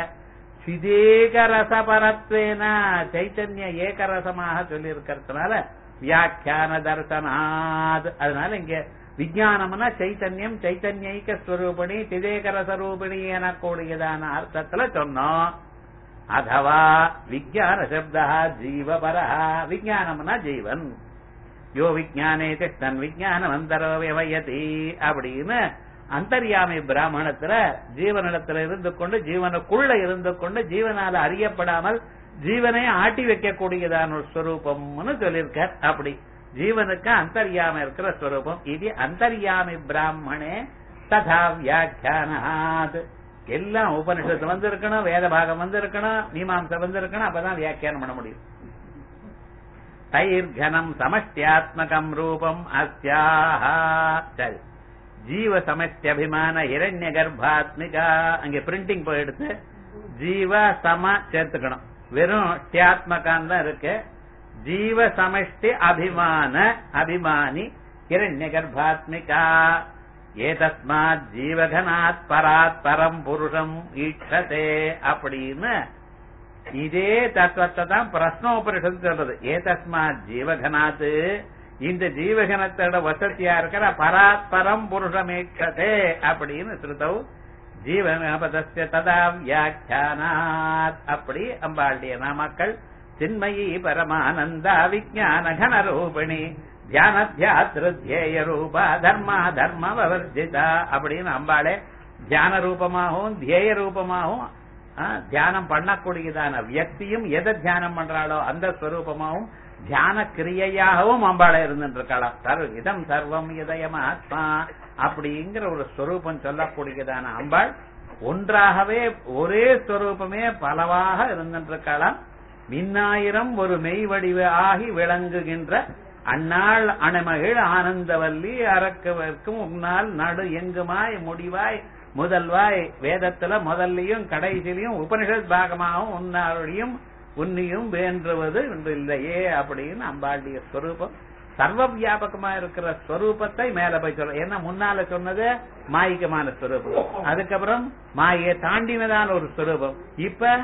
சிதேகரசபரத்வேன சைத்தன்ய ஏகரசமாக சொல்லி இருக்கிறதுனால வியாக்கியான தர்சனாத் அதனால இங்க விஜயானம்னா சைத்தன்யம் சைத்தன்யைக்க ஸ்வரூபிணி திதேகரசரூபிணி எனக்கூடியதான அர்த்தத்துல சொன்னோம் அதவா விஜயான சப்தா ஜீவபரா விஜயானம்னா ஜீவன் யோ விஜானே தன் விஜயானவந்தரோ விவயதி அப்படின்னு அந்தர்யாமி பிராமணத்துல ஜீவனிடத்துல இருந்து கொண்டு ஜீவனுக்குள்ள இருந்து கொண்டு ஜீவனால அறியப்படாமல் ஜீவனை ஆட்டி வைக்கக்கூடியதான ஒரு ஸ்வரூபம்னு சொல்லியிருக்கார் அப்படி ஜீவனுக்கு அந்தர்யாம இருக்கிற ஸ்வரூபம் இது அந்தர்யாமி பிராமணே ததா வியாக்கியானாத் எல்லாம் உபனிஷத்து வந்து இருக்கணும் வேத பாகம் வந்து இருக்கணும் மீமாம்சை வந்து இருக்கணும் அப்பதான் வியாக்கியானம் பண்ண முடியும் தைர்கனம் சமஷ்டியாத்மகம் ரூபம் அஸ்யாக சரி ஜீவ சமஷ்டியபிமான இரண்ய கர்ப்பாத்மிகா அங்க பிரிண்டிங் போய் எடுத்து ஜீவ சம சேர்த்துக்கணும் வெறும் டியாத்மகான் தான் இருக்கு ஜீவ சமஷ்டி அபிமான அபிமானி இரண்ய கர்ப்பாத்மிகா ஏதஸ்மாத் ஜீவகனாத் பராத் பரம் புருஷம் ஈட்சதே அப்படின்னு இதே தத்துவத்தை தான் பிரஸ்னோபரிஷத்து சொல்றது ஏதஸ்மாத் ஜீவகனாத்து இந்த ஜீவகனத்தோட வசதியா இருக்கிற பராத்பரம் புருஷமேட்சதே அப்படின்னு ஸ்ருதவு ஜீவனபதஸ்ய ததா வியாக்கியானாத் அப்படி அம்பாளுடைய நாமக்கள் சின்மயி பரமானந்தா விஜான கனரூபிணி தியானத்தியாத்திருத்தியேய ரூபா தர்மா தர்ம வவர்ஜிதா அப்படின்னு அம்பாளே தியான ரூபமாகவும் தியேய ரூபமாகவும் ஆ, தியானம் பண்ணக்கூடியதான வியக்தியும் எதை தியானம் பண்றாளோ அந்த ஸ்வரூபமாகவும் தியான கிரியையாகவும் அம்பாளை இருந்துட்டு இருக்கலாம் சர்வ இதம் சர்வம் இதயம் ஆத்மா அப்படிங்கிற ஒரு ஸ்வரூபம் சொல்லக்கூடியதான அம்பாள் ஒன்றாகவே ஒரே ஸ்வரூபமே பலவாக இருந்துட்டு இருக்கலாம் மின்னாயிரம் ஒரு மெய் வடிவ ஆகி விளங்குகின்ற அந்நாள் அணமகிழ் ஆனந்தவல்லி அறக்கவர்க்கும் உன்னால் நடு எங்குமாய் முடிவாய் முதல்வாய் வேதத்துல முதல்லையும் கடைசிலையும் உபனிஷத் பாகமாகவும் உன்னாருடையும் உன்னியும் வேண்டுவது ஒன்று இல்லையே அப்படின்னு அம்பாளுடைய ஸ்வரூபம் சர்வ வியாபகமா இருக்கிற ஸ்வரூபத்தை மேல போய் சொல்ல ஏன்னா முன்னால சொன்னது மாயிகமான ஸ்வரூபம் அதுக்கப்புறம் மாயை தாண்டினதான ஒரு ஸ்வரூபம் இப்ப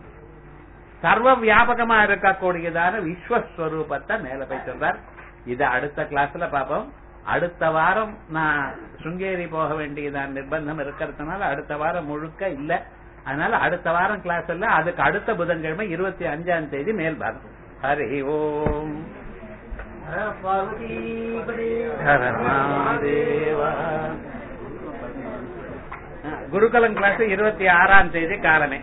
சர்வ வியாபகமா இருக்கக்கூடியதான விஸ்வஸ்வரூபத்தை மேல போய் சொல்றார் இத அடுத்த கிளாஸ்ல பாப்போம் அடுத்த வாரம் நான் சுங்கேரி போக வேண்டியதான நிர்பந்தம் இருக்கிறதுனால அடுத்த வாரம் முழுக்க இல்ல அதனால அடுத்த வாரம் கிளாஸ் இல்ல அதுக்கு அடுத்த புதன்கிழமை இருபத்தி அஞ்சாம் தேதி மேல் பாரதம் ஹரி ஓம் ஹர மகாதேவா. குருகுலம் கிளாஸ் இருபத்தி ஆறாம் தேதி காலமே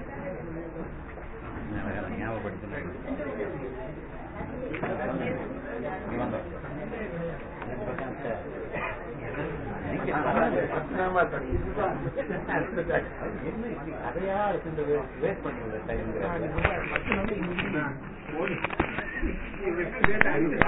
கதையா இருக்கு வேஸ்ட் பண்ணுறது டைம்